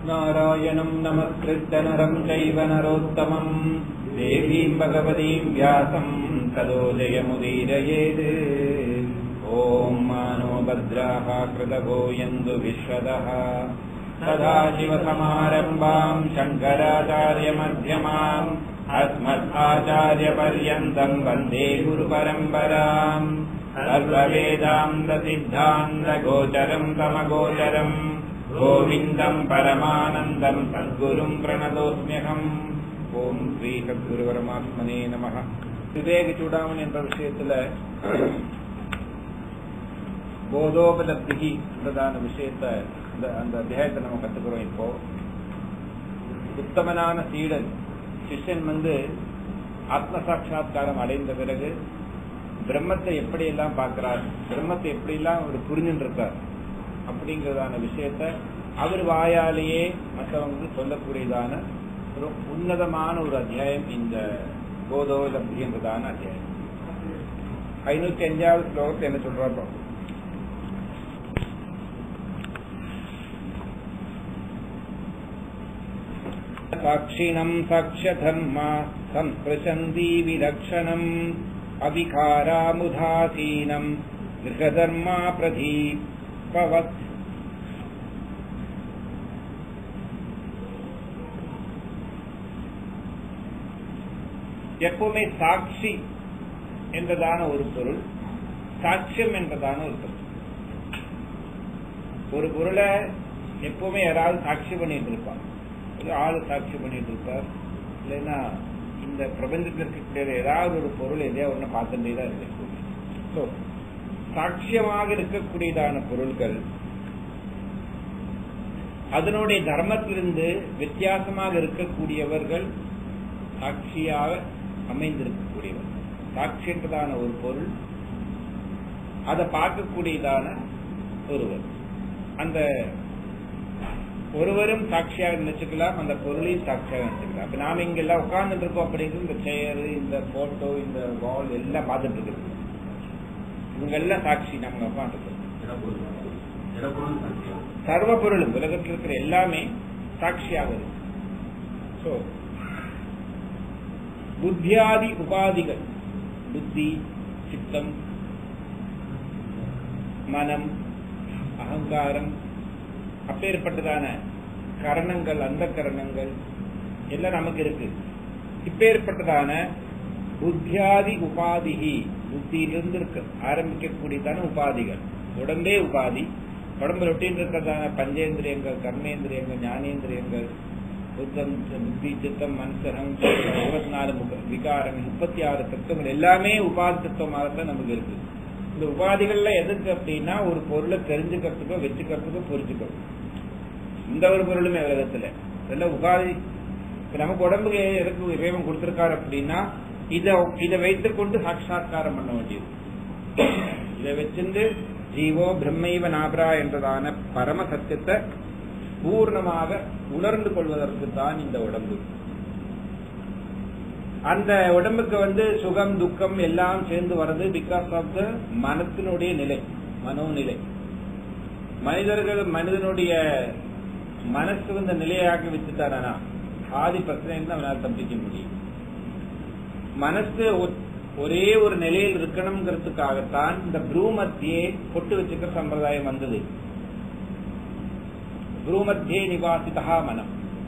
नारायणम् नमस्कृत्य नरम् चैव नरोत्तमम् देवीम् भगवतीम् व्यासम् तदो जयमुदीरयेत् ॐ मानो भद्राः कृतभो यन्तु विश्वदः सदाशिवसमारम्भाम् शङ्कराचार्यमध्यमाम् अस्मदाचार्यपर्यन्तम् वन्दे गुरुपरम्पराम् सर्ववेदान्तसिद्धान्तगोचरम् तमगोचरम् गोविन्दम् परमानन्दम् सद्गुरुम् प्रणतोऽस्म्यहम् ஓம் ஸ்ரீ சத்குரு பரமாத்மனே நம விவேக சூடாமணி என்ற விஷயத்துல போதோபலப்திகி என்றதான விஷயத்த இந்த அந்த அத்தியாயத்தை நம்ம கத்துக்கிறோம் இப்போ உத்தமனான சீடன் சிஷ்யன் வந்து ஆத்ம சாட்சா்காரம் அடைந்த பிறகு பிரம்மத்தை எப்படியெல்லாம் பார்க்கிறார் பிரம்மத்தை எப்படியெல்லாம் அவர் புரிஞ்சுட்டு இருக்கார் அப்படிங்கறதான விஷயத்த அவர் வாயாலேயே மற்றவங்களுக்கு சொல்லக்கூடியதான ஒரு உன்னதமான ஒரு அத்தியாயம் இந்த போதோலப்தி என்றதான அத்தியாயம் ஐநூத்தி அஞ்சாவது ஸ்லோகத்தை என்ன சொல்றாரு சாட்சிணம் சாட்சதர்ம சம்பிரசந்தி விலக்ஷணம் அவிகாராமுதாசீனம் கிரகதர்மா பிரதீபவத் எப்பவுமே சாட்சி என்றதான ஒரு பொருள் சாட்சியம் என்றதான ஒரு பொருள் ஒரு பொருளை எப்பவுமே யாராவது சாட்சி பண்ணிட்டு இருப்பான் ஒரு ஆள் சாட்சி பண்ணிட்டு இருப்பார் இல்லைன்னா இந்த பிரபஞ்சத்தில் இருக்கக்கூடிய ஏதாவது ஒரு பொருள் எதையா ஒண்ணு பார்த்துட்டே தான் இருக்கு சாட்சியமாக இருக்கக்கூடியதான பொருள்கள் அதனுடைய தர்மத்திலிருந்து வித்தியாசமாக இருக்கக்கூடியவர்கள் சாட்சியாக அமைந்திருக்கக்கூடியவர் சாட்சி என்றதான ஒரு பொருள் அதை பார்க்கக்கூடியதான ஒருவர் அந்த ஒருவரும் சாட்சியாக நினைச்சுக்கலாம் அந்த பொருளையும் சாட்சியாக நினைச்சுக்கலாம் இப்ப நாம இங்க எல்லாம் உட்கார்ந்துட்டு இருக்கோம் அப்படிங்கிறது இந்த சேர் இந்த போட்டோ இந்த வால் எல்லாம் பார்த்துட்டு இருக்கு இவங்க எல்லாம் சாட்சி நம்ம உட்காந்துருக்கோம் சர்வ பொருளும் உலகத்தில் இருக்கிற எல்லாமே சாட்சியாக இருக்கு சோ புத்தியாதி உபாதிகள் புத்தி சித்தம் மனம் அகங்காரம் அப்பேற்பட்டதான கரணங்கள் அந்த கரணங்கள் எல்லாம் நமக்கு இருக்கு இப்பேற்பட்டதான புத்தியாதி உபாதிகி புத்தியிலிருந்து இருக்க ஆரம்பிக்கக்கூடியதான உபாதிகள் உடம்பே உபாதி உடம்புல ஒட்டின்னு இருக்கிறதான பஞ்சேந்திரியங்கள் கர்மேந்திரியங்கள் ஞானேந்திரியங்கள் புத்தம் புத்தி சித்தம் மனசகம் இருபத்தி நாலு விகாரங்கள் முப்பத்தி ஆறு தத்துவங்கள் எல்லாமே உபாதி தத்துவமாகத்தான் நமக்கு இருக்கு இந்த உபாதிகள்ல எதுக்கு அப்படின்னா ஒரு பொருளை தெரிஞ்சுக்கிறதுக்கோ வச்சுக்கிறதுக்கோ புரிஞ்சுக்கிறோம் இந்த ஒரு பொருளுமே உலகத்துல இதெல்லாம் உபாதி நமக்கு உடம்புக்கு எதுக்கு இறைவன் கொடுத்திருக்காரு அப்படின்னா இத இதை வைத்துக் கொண்டு சாட்சா்காரம் பண்ண வேண்டியது இதை வச்சிருந்து ஜீவோ பிரம்மைவ நாபரா என்றதான பரம சத்தியத்தை பூர்ணமாக உணர்ந்து கொள்வதற்கு தான் இந்த உடம்பு அந்த உடம்புக்கு வந்து சுகம் துக்கம் எல்லாம் சேர்ந்து வர்றது பிகாஸ் ஆஃப் த மனத்தினுடைய நிலை மனோநிலை மனிதர்கள் மனிதனுடைய மனசு வந்து நிலையாக்கி வச்சுட்டானா ஆதி பிரச்சனை அவனால் தப்பிக்க முடியும் மனசு ஒரே ஒரு நிலையில் இருக்கணுங்கிறதுக்காகத்தான் இந்த ப்ரூமத்தியே பொட்டு வச்சுக்கிற சம்பிரதாயம் வந்தது குருமத்தியே நிவாசிதா மனம்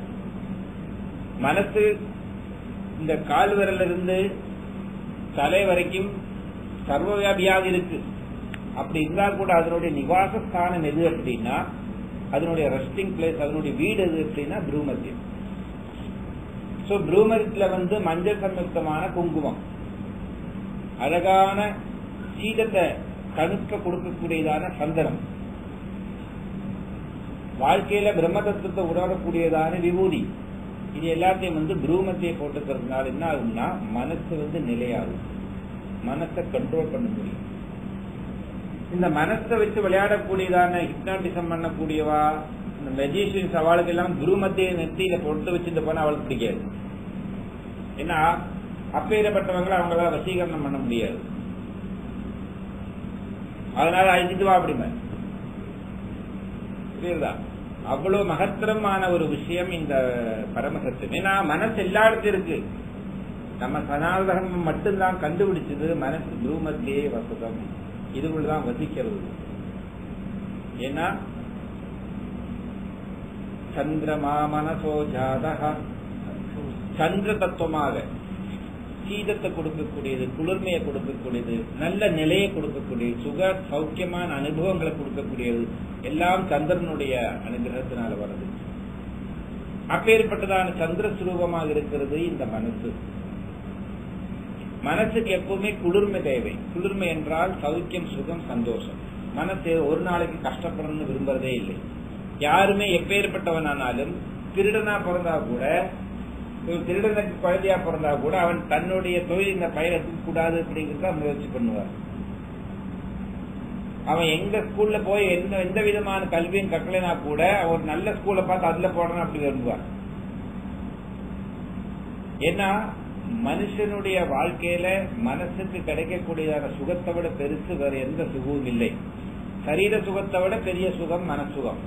மனசு இந்த கால் விரல இருந்து தலை வரைக்கும் சர்வவியாபியாக இருக்கு அப்படி இருந்தா கூட அதனுடைய நிவாசஸ்தானம் எது அப்படின்னா அதனுடைய ரெஸ்டிங் பிளேஸ் அதனுடைய வீடு எது அப்படின்னா ப்ரூமத்தியம் சோ ப்ரூமரத்துல வந்து மஞ்சள் சம்யுக்தமான குங்குமம் அழகான சீதத்தை தணுக்க கொடுக்கக்கூடியதான சந்தனம் வாழ்க்கையில பிரம்ம தத்துவத்தை உணரக்கூடியதான விபூதி இது எல்லாத்தையும் வந்து ப்ரூமத்தையை போட்டுக்கிறதுனால என்ன ஆகும்னா மனசு வந்து நிலையாகும் மனசை கண்ட்ரோல் பண்ண முடியும் இந்த மனசை வச்சு விளையாடக்கூடியதான ஹிப்னாட்டிசம் பண்ணக்கூடியவா இந்த மெஜிஷியன்ஸ் அவளுக்கு எல்லாம் குருமத்திய நெத்தியில பொட்டு வச்சுட்டு போனா அவளுக்கு பிடிக்காது ஏன்னா அப்பேறப்பட்டவங்களை அவங்களால வசீகரணம் பண்ண முடியாது அதனால அழிச்சிட்டு வா அப்படிமே புரியுதா அவ்வளவு மகத்திரமான ஒரு விஷயம் இந்த பரமசத்தியம் ஏன்னா மனசு எல்லா இடத்துல இருக்கு நம்ம சனாதனம் மட்டும்தான் கண்டுபிடிச்சது மனசு பூமத்திலே வசதம் இதுக்குள்ளதான் வசிக்கிறது ஏன்னா சந்திரமா மனசோ ஜாதக சந்திர தத்துவமாக சீதத்தை கொடுக்கக்கூடியது குளிர்மையை கொடுக்கக்கூடியது நல்ல நிலையை கொடுக்கக்கூடியது சுக சௌக்கியமான அனுபவங்களை கொடுக்கக்கூடியது எல்லாம் சந்திரனுடைய அனுகிரகத்தினால வருது அப்பேற்பட்டதான சந்திர சுரூபமாக இருக்கிறது இந்த மனசு மனசுக்கு எப்பவுமே குளிர்மை தேவை குளிர்மை என்றால் சௌக்கியம் சுகம் சந்தோஷம் மனசு ஒரு நாளைக்கு கஷ்டப்படணும்னு விரும்புறதே இல்லை யாருமே எப்பேற்பட்டவனானாலும் திருடனா பிறந்தா கூட ஒரு திருடனுக்கு குழந்தையா பிறந்தா கூட அவன் தன்னுடைய தொழில் இந்த பயிரை கூடாது அப்படிங்கிறத முயற்சி பண்ணுவார் அவன் எங்க ஸ்கூல்ல போய் எந்த எந்த விதமான கல்வியும் கற்கலைனா கூட ஒரு நல்ல ஸ்கூல்ல பார்த்து அதுல போடணும் அப்படி விரும்புவார் ஏன்னா மனுஷனுடைய வாழ்க்கையில மனசுக்கு கிடைக்கக்கூடியதான சுகத்தை விட பெருசு வேற எந்த சுகமும் இல்லை சரீர சுகத்தை விட பெரிய சுகம் மனசுகம்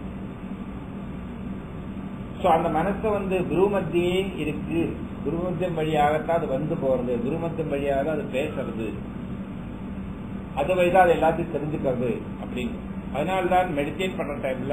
சோ அந்த மனச வந்து குருமத்தியே இருக்கு குருமத்தியம் வழியாகத்தான் அது வந்து போறது குருமத்தியம் வழியாக தான் அது பேசுறது அது வழிதான் அது எல்லாத்தையும் தெரிஞ்சுக்கிறது அப்படின்னு அதனால்தான் மெடிடேட் பண்ற டைம்ல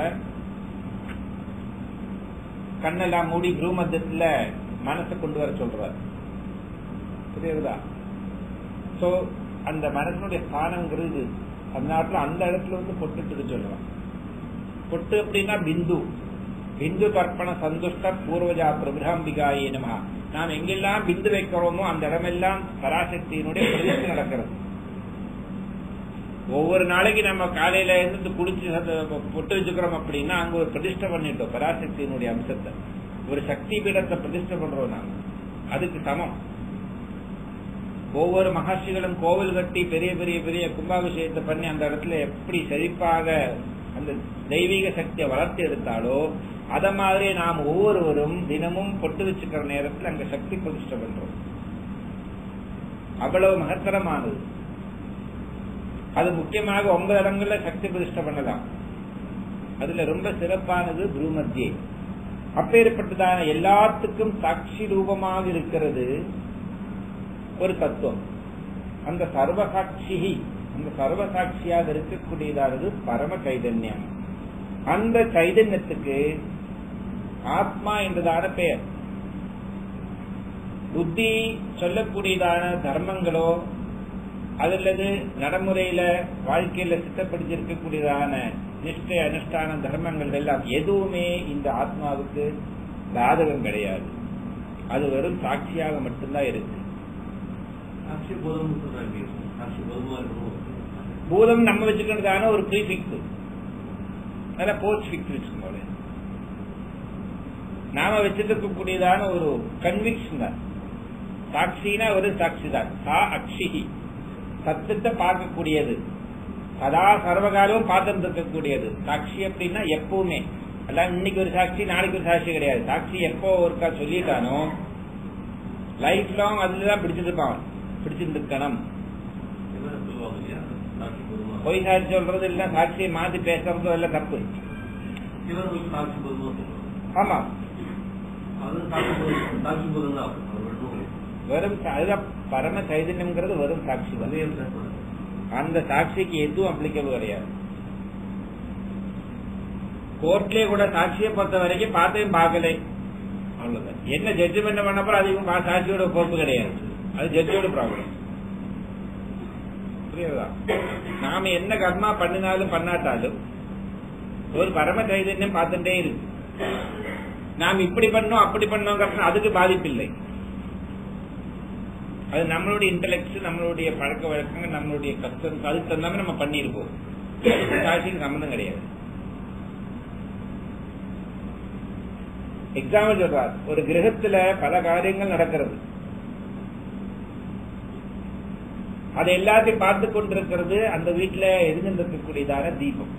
கண்ணெல்லாம் மூடி குருமத்தியத்துல மனசை கொண்டு வர சொல்றார் புரியுதா சோ அந்த மனசனுடைய ஸ்தானங்கிறது அதனால அந்த இடத்துல வந்து பொட்டுட்டு சொல்றான் பொட்டு அப்படின்னா பிந்து பிந்து தர்ப்பண சந்துஷ்ட பூர்வஜா பிரபிராம்பிகாயே நம நாம் எங்கெல்லாம் பிந்து வைக்கிறோமோ அந்த இடமெல்லாம் பராசக்தியினுடைய பிரதிஷ்டை நடக்கிறது ஒவ்வொரு நாளைக்கு நம்ம காலையில இருந்து குளிச்சு பொட்டு வச்சுக்கிறோம் அப்படின்னா அங்க ஒரு பிரதிஷ்டை பண்ணிட்டோம் பராசக்தியினுடைய அம்சத்தை ஒரு சக்தி பீடத்தை பிரதிஷ்டை பண்றோம் நாங்க அதுக்கு சமம் ஒவ்வொரு மகர்ஷிகளும் கோவில் கட்டி பெரிய பெரிய பெரிய கும்பாபிஷேகத்தை பண்ணி அந்த இடத்துல எப்படி செழிப்பாக அந்த தெய்வீக சக்தியை வளர்த்து எடுத்தாலோ அத மாதிரி நாம் ஒவ்வொருவரும் தினமும் பொட்டு வச்சுக்கிற நேரத்தில் அங்க சக்தி பிரதிஷ்டை பண்றோம் அவ்வளவு மகத்தரமானது அது முக்கியமாக ஒன்பது இடங்கள்ல சக்தி பிரதிஷ்டை பண்ணலாம் அதுல ரொம்ப சிறப்பானது குருமத்தியே அப்பேற்பட்டதான எல்லாத்துக்கும் சாட்சி ரூபமாக இருக்கிறது ஒரு தத்துவம் அந்த சர்வசாட்சி அந்த சர்வசாட்சியாக இருக்கக்கூடியதானது பரம சைதன்யம் அந்த சைதன்யத்துக்கு ஆத்மா என்றதான பெயர் புத்தி சொல்லக்கூடியதான தர்மங்களோ அல்லது நடைமுறையில வாழ்க்கையில சித்தப்படுத்திருக்கக்கூடியதான நிஷ்டை அனுஷ்டான தர்மங்கள் எல்லாம் எதுவுமே இந்த ஆத்மாவுக்கு பாதகம் கிடையாது அது வெறும் சாட்சியாக மட்டும்தான் இருக்கு சாட்சி போதும்னு சொல்றாங்க சாட்சி போதுமா இருக்கணும் பூதம் நம்ம வச்சுக்கிறதான ஒரு ப்ரீஃபிக்ஸ் நல்ல போஸ்ட் ஃபிக்ஸ் போல நாம வச்சிருக்கக்கூடியதான ஒரு கன்விக்ஷன் தான் சாட்சினா ஒரு சாட்சி தான் சா அக்ஷிகி சத்தத்தை பார்க்கக்கூடியது சதா சர்வகாலமும் பார்த்துட்டு இருக்கக்கூடியது சாட்சி அப்படின்னா எப்பவுமே அதான் இன்னைக்கு ஒரு சாட்சி நாளைக்கு ஒரு சாட்சி கிடையாது சாட்சி எப்போ ஒருக்கா சொல்லிட்டானோ லைஃப் லாங் அதுலதான் பிடிச்சிட்டு இருப்பான் பிடிச்சிட்டு இருக்கணும் இவரை சொல்லுவாங்க இல்லையா சாட்சி போதுமா பொய் சாட்சி சொல்றது இல்ல சாட்சியை மாத்தி பேசுறதோ எல்லாம் தப்பு இவர்களுக்கு சாட்சி போதுமா சொல்லுவாங்க ஆமா அது சாட்சி போதும் சாட்சி போதும் தான் அவர்களும் வெறும் சா- அதுதான் பரம சைதன்யம்ங்கிறது வெறும் சாட்சி தான் அதே சொல்றாங்க அந்த சாட்சிக்கு எதுவும் அப்ளிகபிள் கிடையாது கோர்ட்லயே கூட சாட்சியை பொறுத்த வரைக்கும் பார்த்தையும் பார்க்கலை அவ்வளவுதான் என்ன ஜட்ஜ்மெண்ட் பண்ணப்போ அதிகம் பா- சாட்சியோட பொறுப்பு கிடையாது அது ஜட்ஜோட ப்ராப்ளம் புரியுதா நாம என்ன கர்மா பண்ணினாலும் பண்ணாட்டாலும் ஒரு பரம சைதன்யம் பார்த்துட்டே இருக்கு நாம் இப்படி பண்ணோம் அப்படி பண்ணோம் அதுக்கு பாதிப்பில்லை அது நம்மளுடைய இன்டலெக்ட் நம்மளுடைய பழக்க வழக்கங்கள் நம்மளுடைய கஷ்டம் அதுக்கு தந்தாம நம்ம பண்ணியிருப்போம் சாட்சிக்கு சம்மந்தம் கிடையாது எக்ஸாம்பிள் சொல்றார் ஒரு கிரகத்துல பல காரியங்கள் நடக்கிறது அதை எல்லாத்தையும் பார்த்து கொண்டிருக்கிறது அந்த வீட்டுல இருந்திருக்கக்கூடியதான தீபம்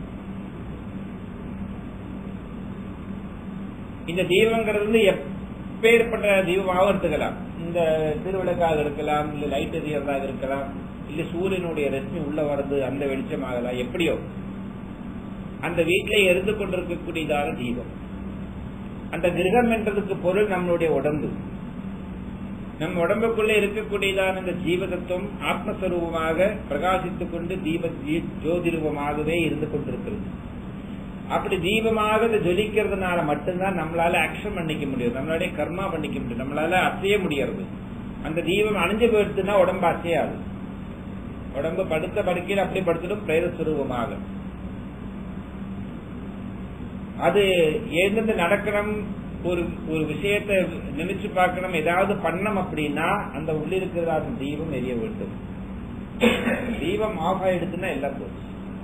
இந்த தீபங்கிறது வந்து எப்பேற்பட்ட தீபமாகவும் எடுத்துக்கலாம் இந்த திருவிளக்காக இருக்கலாம் இல்ல லைட் எரியறதாக இருக்கலாம் இல்ல சூரியனுடைய ரஷ்மி உள்ள வர்றது அந்த வெளிச்சமாகலாம் எப்படியோ அந்த வீட்டிலே இருந்து கொண்டிருக்கக்கூடியதான தீபம் அந்த கிரகம் என்றதுக்கு பொருள் நம்மளுடைய உடம்பு நம் உடம்புக்குள்ளே இருக்கக்கூடியதான இந்த ஜீவதத்துவம் ஆத்மஸ்வரூபமாக பிரகாசித்துக் கொண்டு தீப ஜீ- ஜோதிரூபமாகவே இருந்து கொண்டிருக்கிறது அப்படி தீபமாக இது ஜொலிக்கிறதுனால மட்டும்தான் நம்மளால ஆக்ஷன் பண்ணிக்க முடியும் நம்மளால கர்மா பண்ணிக்க முடியும் நம்மளால அசைய முடியாது அந்த தீபம் அணிஞ்சு போயிடுச்சுன்னா உடம்பு அசையாது உடம்பு படுத்த படுக்கையில் அப்படி படுத்துடும் பிரேத சுரூபமாக அது எழுந்து நடக்கணும் ஒரு ஒரு விஷயத்தை நினைச்சு பார்க்கணும் ஏதாவது பண்ணணும் அப்படின்னா அந்த உள்ளிருக்கிற அந்த தீபம் எரிய வேண்டும் தீபம் ஆஃப் ஆயிடுச்சுன்னா எல்லாம் போச்சு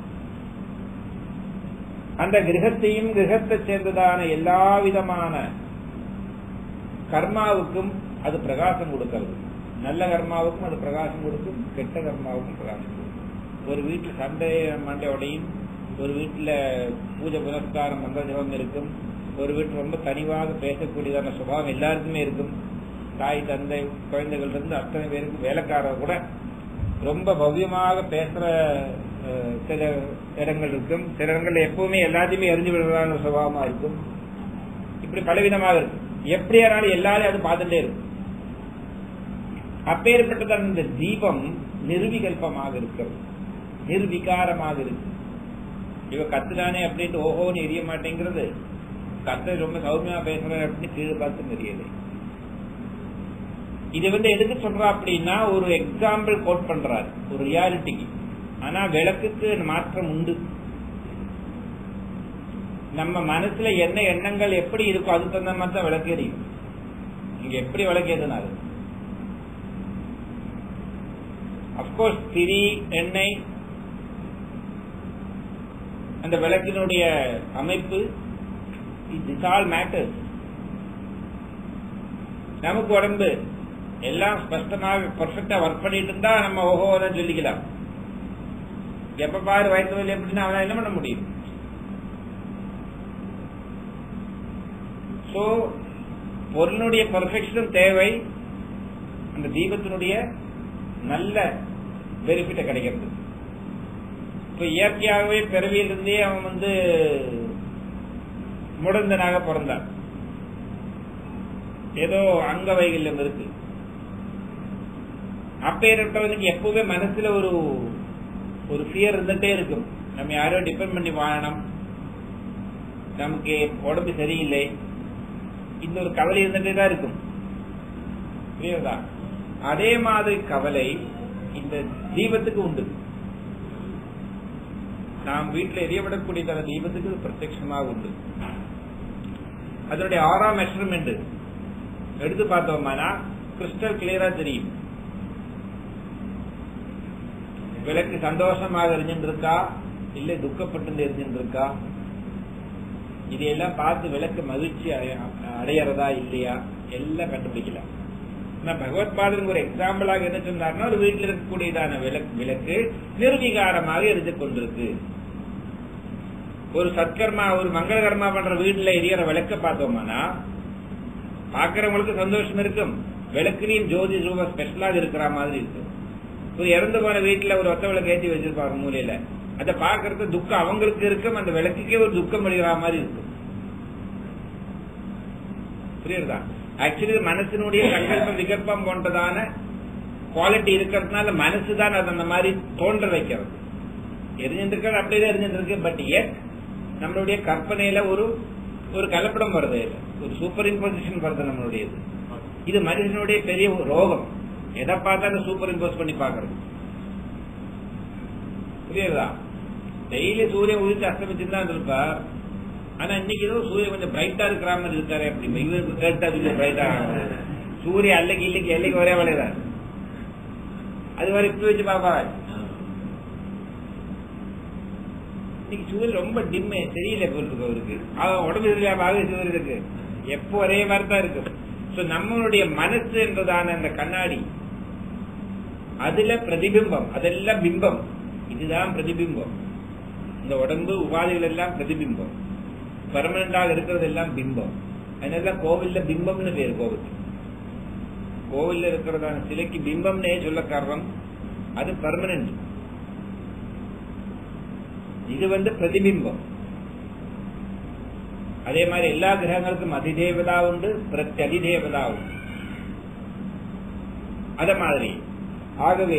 அந்த கிரகத்தையும் கிரகத்தை சேர்ந்ததான எல்லா விதமான கர்மாவுக்கும் அது பிரகாசம் கொடுக்கிறது நல்ல கர்மாவுக்கும் அது பிரகாசம் கொடுக்கும் கெட்ட கர்மாவுக்கும் பிரகாசம் கொடுக்கும் ஒரு வீட்டில் சண்டை மண்டை உடையும் ஒரு வீட்டில் பூஜை புனஸ்காரம் மங்கள ஜபம் இருக்கும் ஒரு வீட்டில் ரொம்ப தனிவாக பேசக்கூடியதான சுபாவம் எல்லாருக்குமே இருக்கும் தாய் தந்தை குழந்தைகள் இருந்து அத்தனை பேருக்கு வேலைக்காரர் கூட ரொம்ப பவ்யமாக பேசுற அஹ், சில இடங்கள் இருக்கும் சில இடங்கள்ல எப்பவுமே எல்லாத்தையுமே எரிஞ்சு விடுறதான சுபாவமா இருக்கும் இப்படி பலவிதமாக இருக்கும் எப்படியானாலும் எல்லாரையும் அது பார்த்துட்டே இருக்கும் அப்பேற்பட்டதான இந்த தீபம் நிர்விகல்பமாக இருக்கிறது நிர்விகாரமாக இருக்கு இவ கத்துதானே அப்படின்ட்டு ஓஹோன்னு எரிய மாட்டேங்கிறது கத்தை ரொம்ப சௌமியமா பேசுறேன் அப்படின்னு கீழே பார்த்து தெரியுது இது வந்து எதுக்கு சொல்றா அப்படின்னா ஒரு எக்ஸாம்பிள் கோட் பண்றாரு ஒரு ரியாலிட்டிக்கு ஆனா விளக்குக்கு மாற்றம் உண்டு நம்ம மனசுல என்ன எண்ணங்கள் எப்படி இருக்கோ அதுக்கு தகுந்த மாதிரி தான் விளக்கு எரியும் இங்க எப்படி விளக்கு எதுனாரு அப்கோர்ஸ் திரி எண்ணெய் அந்த விளக்கினுடைய அமைப்பு இட்ஸ் ஆல் மேட்டர்ஸ் நமக்கு உடம்பு எல்லாம் ஸ்பஷ்டமாக பர்ஃபெக்டா ஒர்க் பண்ணிட்டு இருந்தா நம்ம ஓஹோ தான் சொல்லிக்கலாம் எப்ப பாரு வயிற்று வலி எப்படின்னா அவனால என்ன பண்ண முடியும் சோ பொருளுடைய பர்ஃபெக்ஷனும் தேவை அந்த தீபத்தினுடைய நல்ல பெனிஃபிட்ட கிடைக்கிறது இப்ப இயற்கையாகவே பிறவியிலிருந்தே அவன் வந்து முடந்தனாக பிறந்தான் ஏதோ அங்க வைகல்யம் இருக்கு அப்பேற்பட்டவனுக்கு எப்பவுமே மனசுல ஒரு ஒரு ஃபியர் இருந்துட்டே இருக்கும் நம்ம யாரோ டிபெண்ட் பண்ணி வாழணும் நமக்கு உடம்பு சரியில்லை இந்த ஒரு கவலை இருந்துட்டே தான் இருக்கும் புரியுதா அதே மாதிரி கவலை இந்த தீபத்துக்கு உண்டு நாம் வீட்டில் எரியவிடக்கூடிய தர தீபத்துக்கு இது பிரத்யட்சமாக உண்டு அதனுடைய ஆறாம் மெஷர்மெண்ட் எடுத்து பார்த்தோம்னா கிறிஸ்டல் கிளியரா தெரியும் விளக்கு சந்தோஷமாக எரிஞ்சுட்டு இருக்கா இல்ல துக்கப்பட்டு எரிஞ்சுட்டு இருக்கா இதையெல்லாம் பார்த்து விளக்கு மகிழ்ச்சி அடைய- அடையறதா இல்லையா எல்லாம் கண்டுபிடிக்கலாம் ஆனா பகவத் பாதன் ஒரு எக்ஸாம்பிளாக என்ன சொன்னார்னா ஒரு வீட்டில் இருக்கக்கூடியதான விளக்கு விளக்கு நிர்வீகாரமாக எரிந்து கொண்டிருக்கு ஒரு சத்கர்மா ஒரு மங்களகர்மா பண்ற வீட்டுல எரியற விளக்க பார்த்தோம்னா பாக்குறவங்களுக்கு சந்தோஷம் இருக்கும் விளக்குலையும் ஜோதி ரூபா ஸ்பெஷலாக இருக்கிற மாதிரி இருக்கும் ஒரு இறந்து போன வீட்டுல ஒரு ஒத்த விளக்கு ஏற்றி வச்சிருப்பாங்க மூலையில அதை பாக்குறது துக்கம் அவங்களுக்கு இருக்கும் அந்த விளக்குக்கே ஒரு துக்கம் அடைகிற மாதிரி இருக்கும் புரியுறதா ஆக்சுவலி மனசினுடைய சங்கல்பம் விகல்பம் போன்றதான குவாலிட்டி இருக்கிறதுனால மனசு தான் அது அந்த மாதிரி தோன்ற வைக்கிறது எரிஞ்சிருக்கிறது அப்படியே எரிஞ்சிருக்கு பட் எட் நம்மளுடைய கற்பனையில ஒரு ஒரு கலப்படம் வருது இதுல. ஒரு சூப்பர் இம்போசிஷன் வருது நம்மளுடையது இது மனுஷனுடைய பெரிய ஒரு ரோகம் எதை பார்த்தாலும் சூப்பர் இம்போஸ் பண்ணி பாக்குறது புரியுதா டெய்லி சூரியன் உதிச்சு அஸ்தமிச்சுட்டு தான் இருப்பா ஆனா இன்னைக்கு ஏதோ சூரியன் கொஞ்சம் பிரைட்டா இருக்கிற மாதிரி இருக்காரு அப்படி இவருக்கு கேட்டா கொஞ்சம் பிரைட்டா சூரியன் அல்லைக்கு இல்லைக்கு எல்லைக்கு ஒரே வளையதான் அது வரை இப்படி வச்சு பாப்பா இன்னைக்கு சூரியன் ரொம்ப டிம்மு தெரியல போல் இருக்கு அவருக்கு அவன் உடம்பு சரியா பாக சூரியன் இருக்கு எப்போ ஒரே மாதிரி தான் இருக்கு சோ நம்மளுடைய மனசு என்றதான அந்த கண்ணாடி அதுல பிரதிபிம்பம் அதெல்லாம் பிம்பம் இதுதான் பிரதிபிம்பம் இந்த உடம்பு உபாதைகள் எல்லாம் பிரதிபிம்பம் பெர்மனண்டாக இருக்கிறது எல்லாம் பிம்பம் அதனால கோவில்ல பிம்பம்னு பேர் கோவில் கோவில்ல இருக்கிறதான சிலைக்கு பிம்பம்னே சொல்ல காரணம் அது பெர்மனன்ட் இது வந்து பிரதிபிம்பம் அதே மாதிரி எல்லா கிரகங்களுக்கும் அதிதேவதா உண்டு பிரத்யதிதேவதா உண்டு அத மாதிரி ஆகவே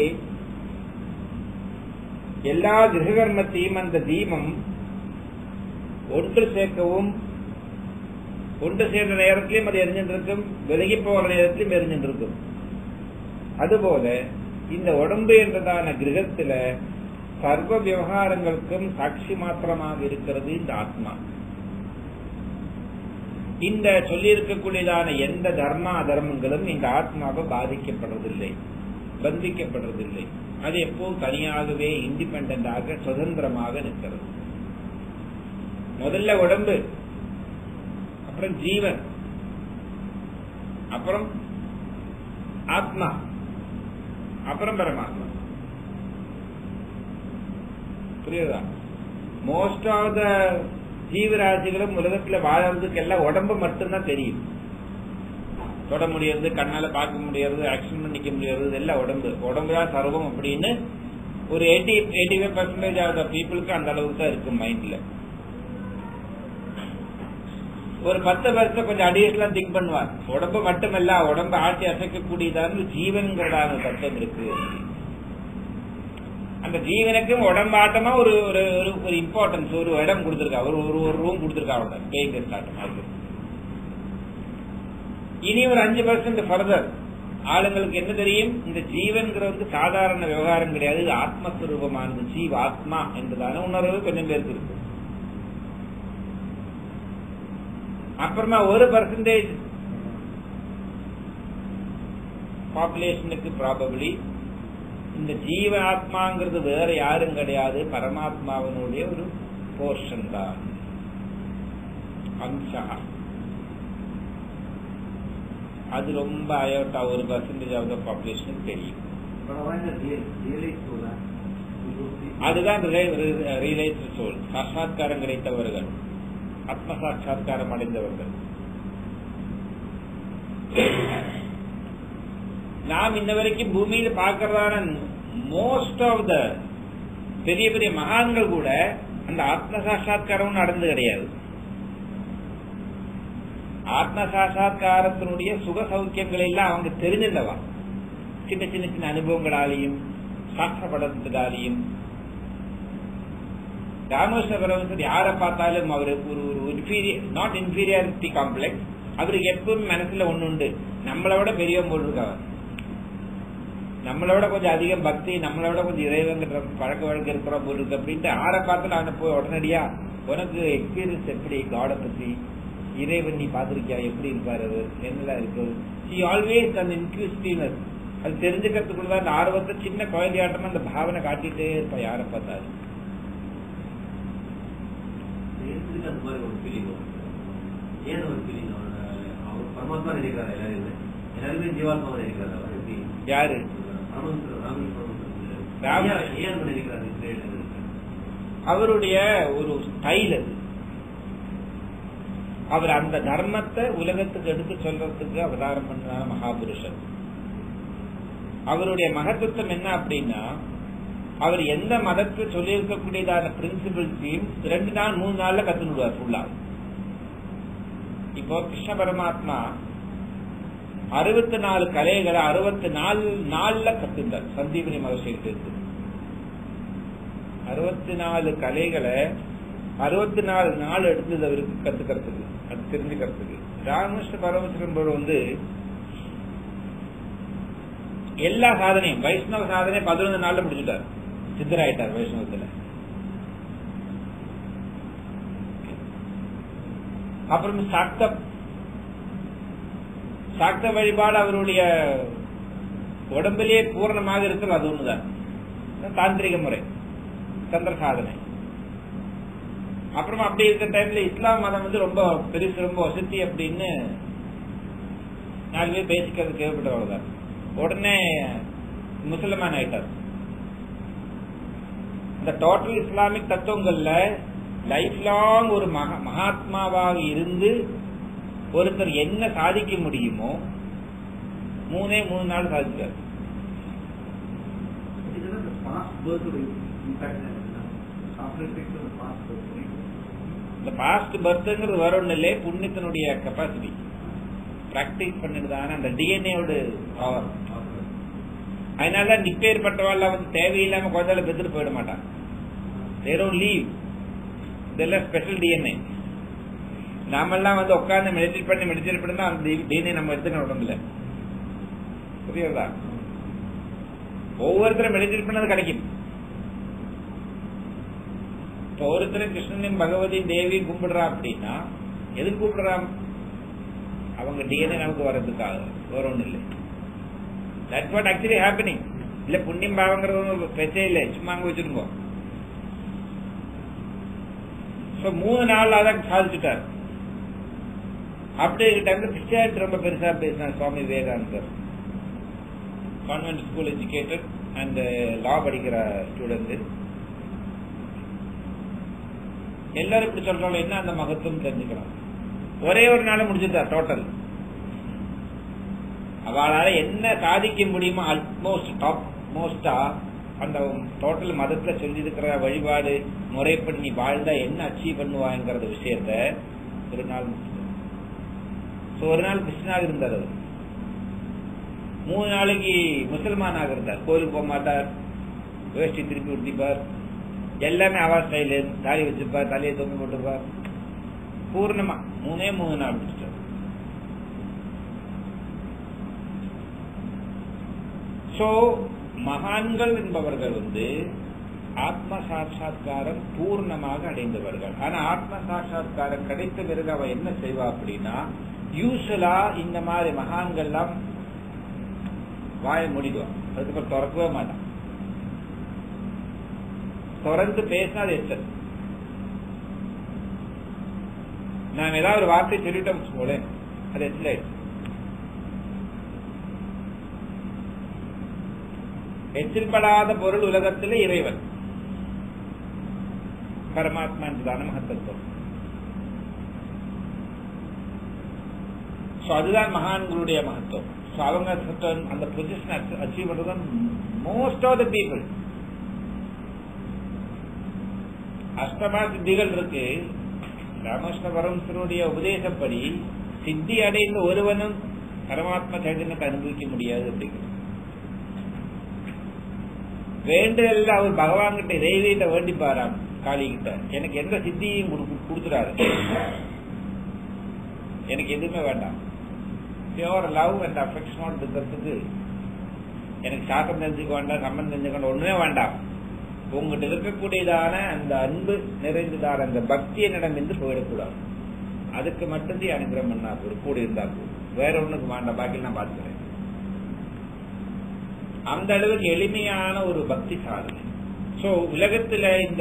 எல்லா கிரககர்மத்தையும் அந்த தீபம் ஒன்று சேர்க்கவும் ஒன்று சேர்ந்த நேரத்திலும் அது எரிஞ்சின்றிருக்கும் விலகி போற நேரத்திலும் எரிஞ்சின்றிருக்கும் அதுபோல இந்த உடம்பு என்றதான கிரகத்துல சர்வ விவகாரங்களுக்கும் சாட்சி மாத்திரமாக இருக்கிறது இந்த ஆத்மா இந்த சொல்லியிருக்கக்கூடியதான எந்த தர்ம அதர்மங்களும் இந்த ஆத்மாவை பாதிக்கப்படுறதில்லை பந்திக்கப்படுறதில்லை அது எப்போதும் தனியாகவே இண்டிபெண்டாக சுதந்திரமாக நிற்கிறது முதல்ல உடம்பு அப்புறம் ஜீவன் அப்புறம் ஆத்மா அப்புறம் பரமாத்மா புரியுதா மோஸ்ட் ஆஃப் த ஜீவராசிகளும் உலகத்துல வாழறதுக்கு எல்லாம் உடம்பு மட்டும்தான் தெரியும் தொட முடியாது கண்ணால பார்க்க முடியாது ஆக்ஷன் பண்ணிக்க முடியாது எல்லாம் உடம்பு உடம்பு தான் சர்வம் அப்படின்னு ஒரு eighty eighty five percentage of the பீப்புளுக்கு அந்த அளவுக்கு தான் இருக்கும் மைண்ட்ல ஒரு பத்து வருஷம் கொஞ்சம் அடிஷனலா திங்க் பண்ணுவார் உடம்பு மட்டுமல்ல உடம்பு ஆட்சி அசைக்கக்கூடியதான ஜீவன்கிறதான தத்துவம் இருக்கு அந்த ஜீவனுக்கும் உடம்பாட்டமா ஒரு ஒரு ஒரு- ஒரு இம்பார்ட்டன்ஸ் ஒரு இடம் கொடுத்திருக்கா ஒரு ஒரு ஒரு ரூம் கொடுத்திருக்கா அவங்க பேய்க்கு ஸ்டார்ட் இனி ஒரு அஞ்சு பர்சன்ட் ஃபர்தர் ஆளுங்களுக்கு என்ன தெரியும் இந்த ஜீவன்கிறது சாதாரண விவகாரம் கிடையாது இது ஆத்மஸ்வரூபமானது ஜீவ ஆத்மா என்பதான உணர்வு கொஞ்சம் பேருக்கு இருக்கு அப்புறமா ஒரு பர்சன்டேஜ் பாப்புலேஷனுக்கு ப்ராபபிளி இந்த ஜீவ ஆத்மாங்கிறது வேற யாரும் கிடையாது பரமாத்மாவினுடைய ஒரு போர்ஷன் தான் அம்சா அது ரொம்ப அயோட்டா ஒரு பர்சன்டேஜ் ஆஃப் த பாப்புலேஷனுக்கு தெரியும் But why the real, realize so that? அதுதான் ரியலைஸ் சோல் சாட்சாத்காரம் கிடைத்தவர்கள் ஆத்ம சாட்சாத்காரம் அடைந்தவர்கள் நாம் இன்ன வரைக்கும் பூமியில பார்க்கறதான மோஸ்ட் ஆஃப் த பெரிய பெரிய மகான்கள் கூட அந்த ஆத்ம சாட்சாத்காரம் நடந்து கிடையாது ஆத்ம சாட்சாத்காரத்தினுடைய சுக சௌக்கியங்கள் எல்லாம் அவங்க தெரிஞ்சிருந்தவா சின்ன சின்ன சின்ன அனுபவங்களாலையும் சாஸ்திரப்படத்தினாலையும் ராமகிருஷ்ண பரமசர் யாரை பார்த்தாலும் அவர் ஒரு ஒரு இன்ஃபீரியர் நாட் இன்ஃபீரியாரிட்டி காம்ப்ளெக்ஸ் அவருக்கு எப்பவும் மனசுல ஒண்ணு உண்டு நம்மளை விட பெரியவன் போல் இருக்கவர் நம்மளை விட கொஞ்சம் அதிகம் பக்தி நம்மளை விட கொஞ்சம் இறைவங்கிற பழக்க வழக்கம் இருக்கிற போல் இருக்கு அப்படின்ட்டு யாரை பார்த்தாலும் அவனை போய் உடனடியா உனக்கு எக்ஸ்பீரியன்ஸ் எப்படி காடை பத்தி இறைவன் நீ பார்த்திருக்கியா எப்படி இருப்பாரு அவர் என்னெல்லாம் இருக்கு ஷி ஆல்வேஸ் அந்த இன்க்யூஸ்டிவ்னஸ் அது தெரிஞ்சுக்கிறதுக்குள்ள தான் அந்த ஆர்வத்தை சின்ன குழந்தையாட்டமா அந்த பாவனை காட்டிட்டே இருப்பா யாரை பார்த்தாலும் எதுக்கு அந்த மாதிரி ஒரு ஃபீலிங் வரும் ஏன் ஒரு ஃபீலிங் அவர் பரமாத்மா நினைக்கிறார் எல்லாருமே எல்லாருமே ஜீவாத்மாவை நினைக்கிறார் அவர் எப்படி யாரு பரமேஸ்வரர் ராமேஸ்வரம் ராம- ஏன் ஏன் நினைக்கிறார் கிரேட் அவருடைய ஒரு ஸ்டைல் அது அவர் அந்த தர்மத்தை உலகத்துக்கு எடுத்து சொல்றதுக்கு அவதாரம் பண்ணார மகாபுருஷன் அவருடைய மகத்துவம் என்ன அப்படின்னா அவர் எந்த மதத்தை சொல்லியிருக்கக்கூடியதான பிரின்சிபிள்ஸையும் ரெண்டு நாள் மூணு நாள்ல கத்துனுடுவார் ஃபுல்லா இப்போ கிருஷ்ண பரமாத்மா அறுபத்தி நாலு கலைகளை அறுபத்தி நாலு நாள்ல கத்துந்தார் சந்தீபனி மகர்ஷிகிட்ட இருந்து அறுபத்தி நாலு கலைகளை அறுபத்தி நாலு நாள் எடுத்தது அவருக்கு கத்துக்கிறதுக்கு அது தெரிஞ்சுக்கிறதுக்கு ராமகிருஷ்ண பரமேஸ்வரன் வந்து எல்லா சாதனையும் வைஷ்ணவ சாதனை பதினொன்று நாள்ல முடிச்சுட்டார் சித்தராயிட்டார் வைஷ்ணவத்துல அப்புறம் சாக்த சாக்த வழிபாடு அவருடைய உடம்பிலேயே பூரணமாக இருக்கிறது அது ஒண்ணுதான் தாந்திரிக முறை சந்திர சாதனை அப்புறமா அப்படி இருக்கிற டைம்ல இஸ்லாம் மதம் வந்து ரொம்ப பெருசு ரொம்ப வசதி அப்படின்னு நாலு பேர் பேசிக்கிறது கேள்விப்பட்டவங்க தான் உடனே முசல்மான் ஆயிட்டார் இந்த டோட்டல் இஸ்லாமிக் தத்துவங்கள்ல லைஃப் லாங் ஒரு மகா மகாத்மாவாக இருந்து ஒருத்தர் என்ன சாதிக்க முடியுமோ மூணே மூணு நாள் சாதிச்சார் இதுதான் the past birth உடைய impact என்ன? After effects of the past birth, right? இந்த பாஸ்ட் பர்த்ங்கிறது வர ஒண்ணு இல்லை புண்ணியத்தினுடைய கெப்பாசிட்டி பிராக்டிஸ் பண்ணிடுதான அந்த டிஎன்ஏவோட பவர் அதனால நிப்பேற்பட்டவாள் வந்து தேவையில்லாம குழந்தைல பெற்றுட்டு போயிட மாட்டான் தேரும் லீவ் இதெல்லாம் ஸ்பெஷல் டிஎன்ஏ நாமெல்லாம் வந்து உட்கார்ந்து மெடிடேட் பண்ணி மெடிடேட் பண்ணி தான் அந்த டிஎன்ஏ நம்ம எடுத்துக்கணும் உடம்புல புரியுறதா ஒவ்வொருத்தரும் மெடிடேட் பண்ணது கிடைக்கும் இப்போ ஒருத்தர் கிருஷ்ணனையும் பகவதியும் தேவியும் கும்பிடுறா அப்படின்னா எதுக்கு கூப்பிடுறான் அவங்க டிஎன்ஏ நமக்கு வர்றதுக்காக வேற ஒண்ணும் இல்லை தட்ஸ் வாட் ஆக்சுவலி ஹேப்பனிங் இல்ல புண்ணியம் பாவங்கிறது ஒண்ணும் பிரச்சனை இல்லை சும்மா அங்க வச்சிருக்கோம் ஸோ மூணு நாள் அதான் சாதிச்சுட்டார் அப்படி டைம்ல கிறிஸ்டியானிட்டி ரொம்ப பெருசா பேசினார் சுவாமி விவேகானந்தர் convent school educated and law படிக்கிற ஸ்டூடெண்ட் எல்லாரும் இப்படி சொல்றாங்க என்ன அந்த மகத்துவம் தெரிஞ்சுக்கிறோம் ஒரே ஒரு நாள் முடிச்சுட்டார் டோட்டல் அவளால என்ன சாதிக்க முடியுமோ அல்மோஸ்ட் டாப் மோஸ்டா அந்த டோட்டல் மதத்துல சொல்லி இருக்கிற வழிபாடு முறைப்படி நீ வாழ்ந்தா என்ன அச்சீவ் பண்ணுவாங்கிற விஷயத்த ஒரு நாள் ஸோ ஒரு நாள் கிருஷ்ணாக இருந்தார் அவர் மூணு நாளைக்கு முசல்மானாக இருந்தார் கோயிலுக்கு போக மாட்டார் வேஷ்டி திருப்பி உடுத்திப்பார் எல்லாமே அவா ஸ்டைலு தாலி வச்சுப்பார் தலையை தொங்க போட்டுப்பார் பூர்ணமா மூணே மூணு நாள் முடிச்சிட்டார் சோ மகான்கள் என்பவர்கள் வந்து ஆத்ம சாட்சா்காரம் பூர்ணமாக அடைந்தவர்கள் ஆனா ஆத்ம சாட்சா்காரம் கிடைத்த பிறகு அவ என்ன செய்வா அப்படின்னா யூஸ்வலா இந்த மாதிரி மகான்கள்லாம் வாயை மூடிடுவான் அதுக்கப்புறம் திறக்கவே மாட்டான் தொடர்ந்து பேசினா அது எச்சல் நாம் ஏதாவது ஒரு வார்த்தை சொல்லிட்டோம் வச்சுக்கோளேன் அது எச்சல் ஆயிடுச்சு எச்சில் படாத பொருள் உலகத்தில் இறைவன் பரமாத்மா என்றுதான மகத்தத்துவம் சோ அதுதான் மகான்களுடைய மகத்துவம் சோ அவங்க certain அந்த பொசிஷன் அச்சீவ் பண்றது மோஸ்ட் ஆஃப் த பீப்புள் அஷ்டமா சித்திகள் இருக்கு ராமகிருஷ்ண பரமசனுடைய உபதேசப்படி சித்தி அடைந்த ஒருவனும் பரமாத்மா சைதன்யத்தை அனுபவிக்க முடியாது அப்படிங்கிறது வேண்டுதல்ல அவர் பகவான் கிட்ட தெய்வீட்ட வேண்டி பாராம் காளி கிட்ட எனக்கு எந்த சித்தியும் கொடுத்துடாரு எனக்கு எதுவுமே வேண்டாம் பியோர் லவ் அண்ட் அஃபெக்ஷனோட இருக்கிறதுக்கு எனக்கு சாக்கம் தெரிஞ்சுக்க வேண்டாம் சம்மந்தம் தெரிஞ்சுக்க ஒண்ணுமே வேண்டாம் உங்ககிட்ட இருக்கக்கூடியதான அந்த அன்பு நிறைந்ததான அந்த பக்தி என்னிடம் இருந்து போயிடக்கூடாது அதுக்கு மட்டும்தான் அனுகிரகம் பண்ணா ஒரு கூட இருந்தா போதும் வேற ஒண்ணுக்கு வேண்டாம் பாக்கி நான் பார்த்துக்கிறேன் அந்த அளவுக்கு எளிமையான ஒரு பக்தி சாதனை சோ உலகத்துல இந்த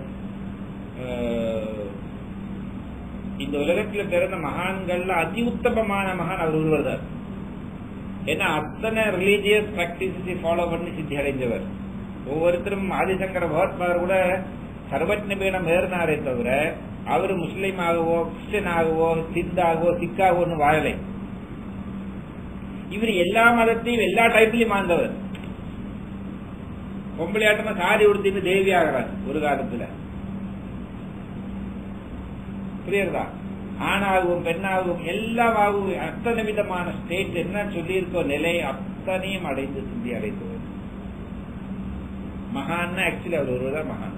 இந்த உலகத்துல பிறந்த மகான்கள்ல அதி உத்தமமான மகான் அவர் ஒருவர் தான் ஏன்னா அத்தனை ரிலீஜியஸ் பிராக்டிசஸை ஃபாலோ பண்ணி சித்தி அடைஞ்சவர் ஒவ்வொருத்தரும் ஆதிசங்கர பகவத்பாதர் கூட சர்வஜ்ன பீடம் ஏறினாரே தவிர அவர் முஸ்லீமாகவோ கிறிஸ்டியனாகவோ சித்தாகவோ சிக்காகவோ வாழலை இவர் எல்லா மதத்தையும் எல்லா டைப்லயும் வாழ்ந்தவர் பொம்பளையாட்டமா சாரி உடுத்திட்டு தேவி ஆகிறார் ஒரு காலத்துல புரியுறதா ஆணாகவும் பெண்ணாகவும் எல்லாமாகவும் அத்தனை விதமான ஸ்டேட் என்ன சொல்லியிருக்கோ நிலை அத்தனையும் அடைந்து சிந்தி அடைந்தவர் மகான் ஆக்சுவலி அவர் ஒருவர் மகான்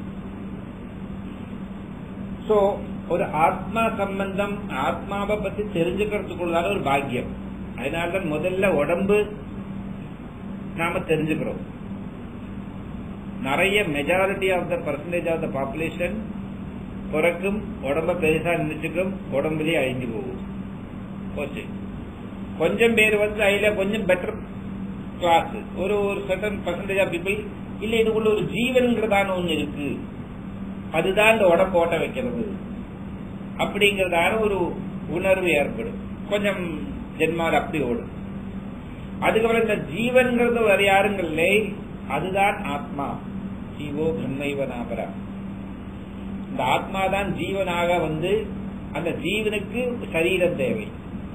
சோ ஒரு ஆத்மா சம்பந்தம் ஆத்மாவை பத்தி தெரிஞ்சுக்கிறதுக்குள்ளான ஒரு பாக்கியம் அதனால்தான் முதல்ல உடம்பு நாம தெரிஞ்சுக்கிறோம் நிறைய majority of the percentage of the population பிறக்கும் உடம்ப பெருசா நினைச்சுக்கும் உடம்புலயே அழிஞ்சு போகும் போச்சு கொஞ்சம் பேர் வந்து அதுல கொஞ்சம் பெட்டர் கிளாஸ் ஒரு ஒரு சர்டன் பர்சன்டேஜ் ஆஃப் பீப்புள் இல்ல இதுக்குள்ள ஒரு ஜீவன்கிறதான ஒண்ணு இருக்கு அதுதான் இந்த உடம்பு ஓட்ட வைக்கிறது அப்படிங்கறதான ஒரு உணர்வு ஏற்படும் கொஞ்சம் ஜென்மாவில் அப்படி ஓடும் அதுக்கப்புறம் இந்த ஜீவன்கிறது வேற யாருங்களே அதுதான் ஆத்மா ஜீவோ பிரம்மைவ நாபரா இந்த ஆத்மா தான் ஜீவனாக வந்து அந்த ஜீவனுக்கு சரீரம் தேவை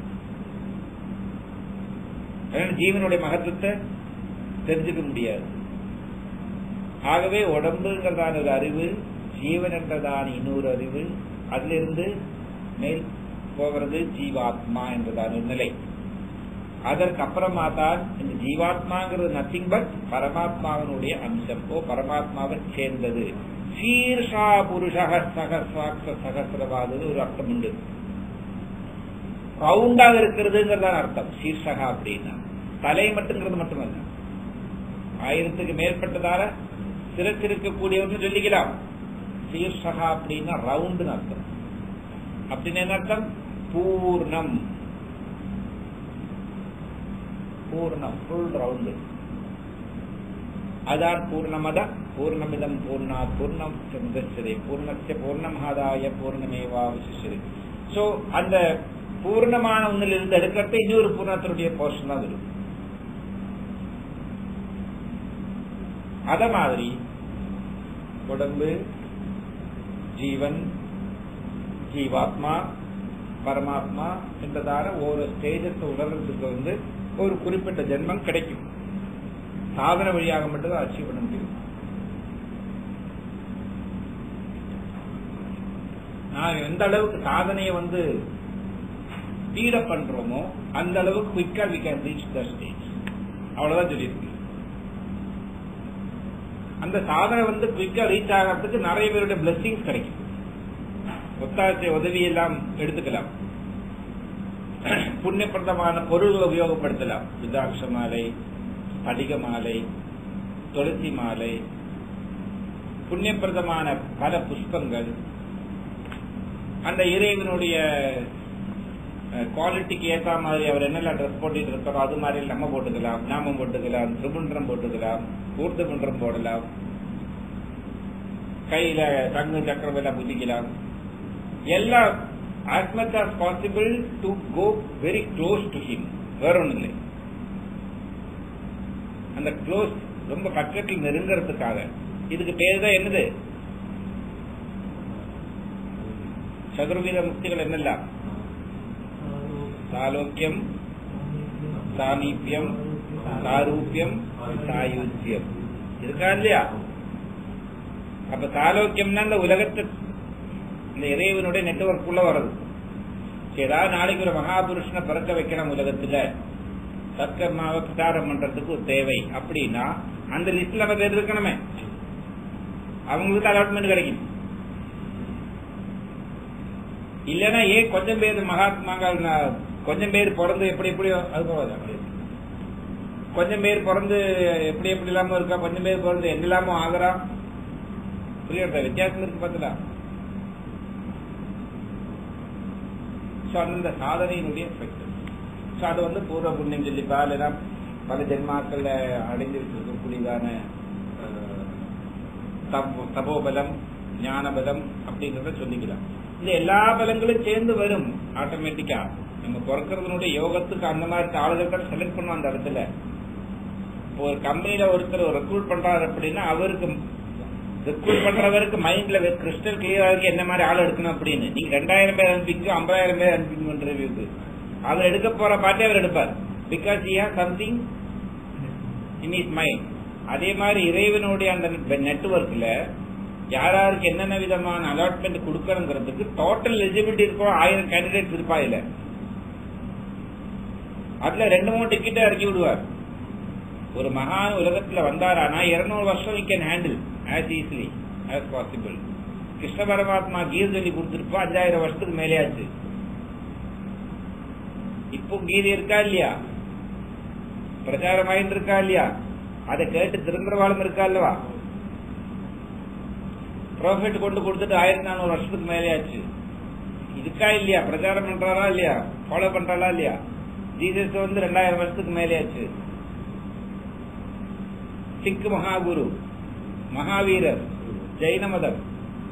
ஜீவனுடைய மகத்துவத்தை தெரிஞ்சுக்க முடியாது ஆகவே உடம்புங்கிறதான ஒரு அறிவு ஜீவன் என்றதான இன்னொரு அறிவு அதிலிருந்து மேல் போகிறது ஜீவாத்மா என்பதான நிலை அதற்கு அப்புறமா தான் இந்த ஜீவாத்மாங்கிறது நத்திங் பட் பரமாத்மாவினுடைய அம்சம் ஓ பரமாத்மாவை சேர்ந்தது சீர்ஷா புருஷக சகசாட்ச சகசிரவாதது ஒரு அர்த்தம் உண்டு ரவுண்டாக இருக்கிறதுங்கிறதான் அர்த்தம் சீர்ஷகா அப்படின்னா தலை மட்டுங்கிறது மட்டுமல்ல ஆயிரத்துக்கு மேற்பட்டதால சிறச்சிருக்கக்கூடியவர்னு சொல்லிக்கலாம் சீர்ஷகா அப்படின்னா ரவுண்டுன்னு அர்த்தம் அப்படின்னு என்ன அர்த்தம் பூர்ணம் பூர்ணம் ஃபுல் ரவுண்டு அதான் பூர்ணமத பூர்ணமிதம் பூர்ணா பூர்ணம் சமுதச்சதே பூர்ணச்ச பூர்ணமாதாய பூர்ணமேவா விசிஷது சோ அந்த பூர்ணமான ஒன்னில் இருந்து எடுக்கிறது இன்னொரு பூர்ணத்தினுடைய போர்ஷன் தான் வரும் அத மாதிரி உடம்பு ஜீவன் ஜீவாத்மா பரமாத்மா என்றதான ஒரு ஸ்டேஜத்தை உணர்றதுக்கு வந்து ஒரு குறிப்பிட்ட ஜென்மம் கிடைக்கும் சாதன வழியாக மட்டும்தான் அச்சீவ் பண்ண முடியும் நான் எந்த அளவுக்கு சாதனையை வந்து ஸ்பீடப் பண்றோமோ அந்த அளவுக்கு குயிக்கா we can reach the stage அவ்வளவுதான் சொல்லியிருக்கு அந்த சாதனை வந்து குயிக்கா ரீச் ஆகிறதுக்கு நிறைய பேருடைய பிளெஸிங்ஸ் கிடைக்கும் ஒத்தாசை உதவி எல்லாம் எடுத்துக்கலாம் புண்ணியப்பிரதமான பொருள்களை உபயோகப்படுத்தலாம் ருத்ராட்ச மாலை ஸ்படிக மாலை துளசி மாலை புண்ணியப்பிரதமான பல புஷ்பங்கள் அந்த இறைவனுடைய குவாலிட்டிக்கு ஏற்ற மாதிரி அவர் என்னெல்லாம் ட்ரெஸ் போட்டுட்டு இருக்காரோ அது மாதிரி நம்ம போட்டுக்கலாம் நாமம் போட்டுக்கலாம் திருமன்றம் போட்டுக்கலாம் ஊர்தமன்றம் போடலாம் கையில தங்கு சக்கரம் எல்லாம் குதிக்கலாம் எல்லாம் as much as possible to go very close to him வேற ஒண்ணும் இல்லை அந்த க்ளோஸ் ரொம்ப பக்கத்தில் நெருங்கிறதுக்காக இதுக்கு பேர் தான் என்னது சதுர்வித முக்திகள் என்னெல்லாம் சாலோக்கியம் சாமீபியம் சாரூபியம் சாயுஜ்யம் இருக்கா இல்லையா அப்ப சாலோக்கியம்னா இந்த உலகத்து இந்த இறைவனுடைய நெட்வொர்க் உள்ள வர்றது ஏதாவது நாளைக்கு ஒரு மகாபுருஷனை பிறக்க வைக்கிறோம் உலகத்துல சத்கர்மாவை பிரச்சாரம் பண்றதுக்கு ஒரு தேவை அப்படின்னா அந்த லிஸ்ட்ல நம்ம பேர் இருக்கணுமே அவங்களுக்கு அலாட்மெண்ட் கிடைக்கும் இல்லைன்னா ஏன் கொஞ்சம் பேர் மகாத்மாக்கள் ந- கொஞ்சம் பேர் பிறந்து எப்படி எப்படியோ அது போகாது கொஞ்சம் பேர் பிறந்து எப்படி எப்படி இல்லாம இருக்கா கொஞ்சம் பேர் பிறந்து என்ன இல்லாம ஆகுறான் புரியுதா வித்தியாசம் இருக்கு பார்த்தல சோ அந்த சாதனையினுடைய எஃபெக்ட் சோ அது வந்து பூர்வ புண்ணியம் சொல்லிப்பா இல்லைன்னா பல ஜென்மாக்கள்ல அடைஞ்சிட்டு இருக்கக்கூடியதான அஹ், தபோ- தபோபலம் ஞானபலம் அப்படிங்கறத சொல்லிக்கலாம் இந்த எல்லா பலங்களும் சேர்ந்து வரும் ஆட்டோமேட்டிக்கா நம்ம பிறக்கிறதுனுடைய யோகத்துக்கு அந்த மாதிரி ஆளுகள் செலக்ட் பண்ணுவோம் அந்த இடத்துல இப்போ ஒரு கம்பெனில ஒருத்தர் ரெக்ரூட் பண்றாரு அப்படின்னா அவருக்கு ரெக்ரூட் பண்றவருக்கு மைண்ட்ல கிறிஸ்டல் கிளியரா இருக்கு என்ன மாதிரி ஆள் எடுக்கணும் அப்படின்னு நீங்க ரெண்டாயிரம் பேர் அனுப்பிங்க ஐம்பதாயிரம் பேர் அனுப்பிங்க இன்டர்வியூக்கு அவர் எடுக்க போற பாட்டே அவர் எடுப்பார் because he has something in his mind அதே மாதிரி இறைவனுடைய அந்த நெட்வொர்க்ல யார் யாருக்கு என்னென்ன விதமான அலாட்மெண்ட் கொடுக்கறங்கிறதுக்கு டோட்டல் எலிஜிபிலிட்டி இருக்கோ ஆயிரம் கேண்டிடேட்ஸ் இருப்பா இல்ல அதுல ரெண்டு மூணு டிக்கெட்டை இறக்கி விடுவார் ஒரு மகான் உலகத்துல வந்தாரானா இருநூறு வருஷம் we can handle as easily as possible Krishna பரமாத்மா கீர் சொல்லி கொடுத்திருப்பா அஞ்சாயிரம் வருஷத்துக்கு மேலே ஆச்சு இப்போ கீதை இருக்கா இல்லையா பிரச்சாரம் ஆயிட்டு இருக்கா இல்லையா அதை கேட்டு திரும்புறவாளும் இருக்கா அல்லவா ப்ராஃபிட் கொண்டு கொடுத்துட்டு ஆயிரத்தி நானூறு வருஷத்துக்கு மேலே ஆச்சு இருக்கா இல்லையா பிரச்சாரம் பண்றாரா இல்லையா ஃபாலோ பண்றாளா இல்லையா ஜீசஸ் வந்து ரெண்டாயிரம் வருஷத்துக்கு மேலே ஆச்சு சிக் மகாகுரு மகாவீரர் ஜெயின மதம்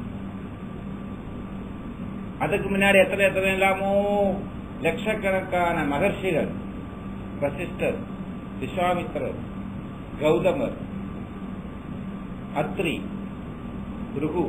அதுக்கு முன்னாடி எத்தனை எத்தனை இல்லாமோ லட்சக்கணக்கான மகர்ஷிகள் வசிஷ்டர் விஸ்வாமித்திரர் கௌதமர் அத்ரி ருகு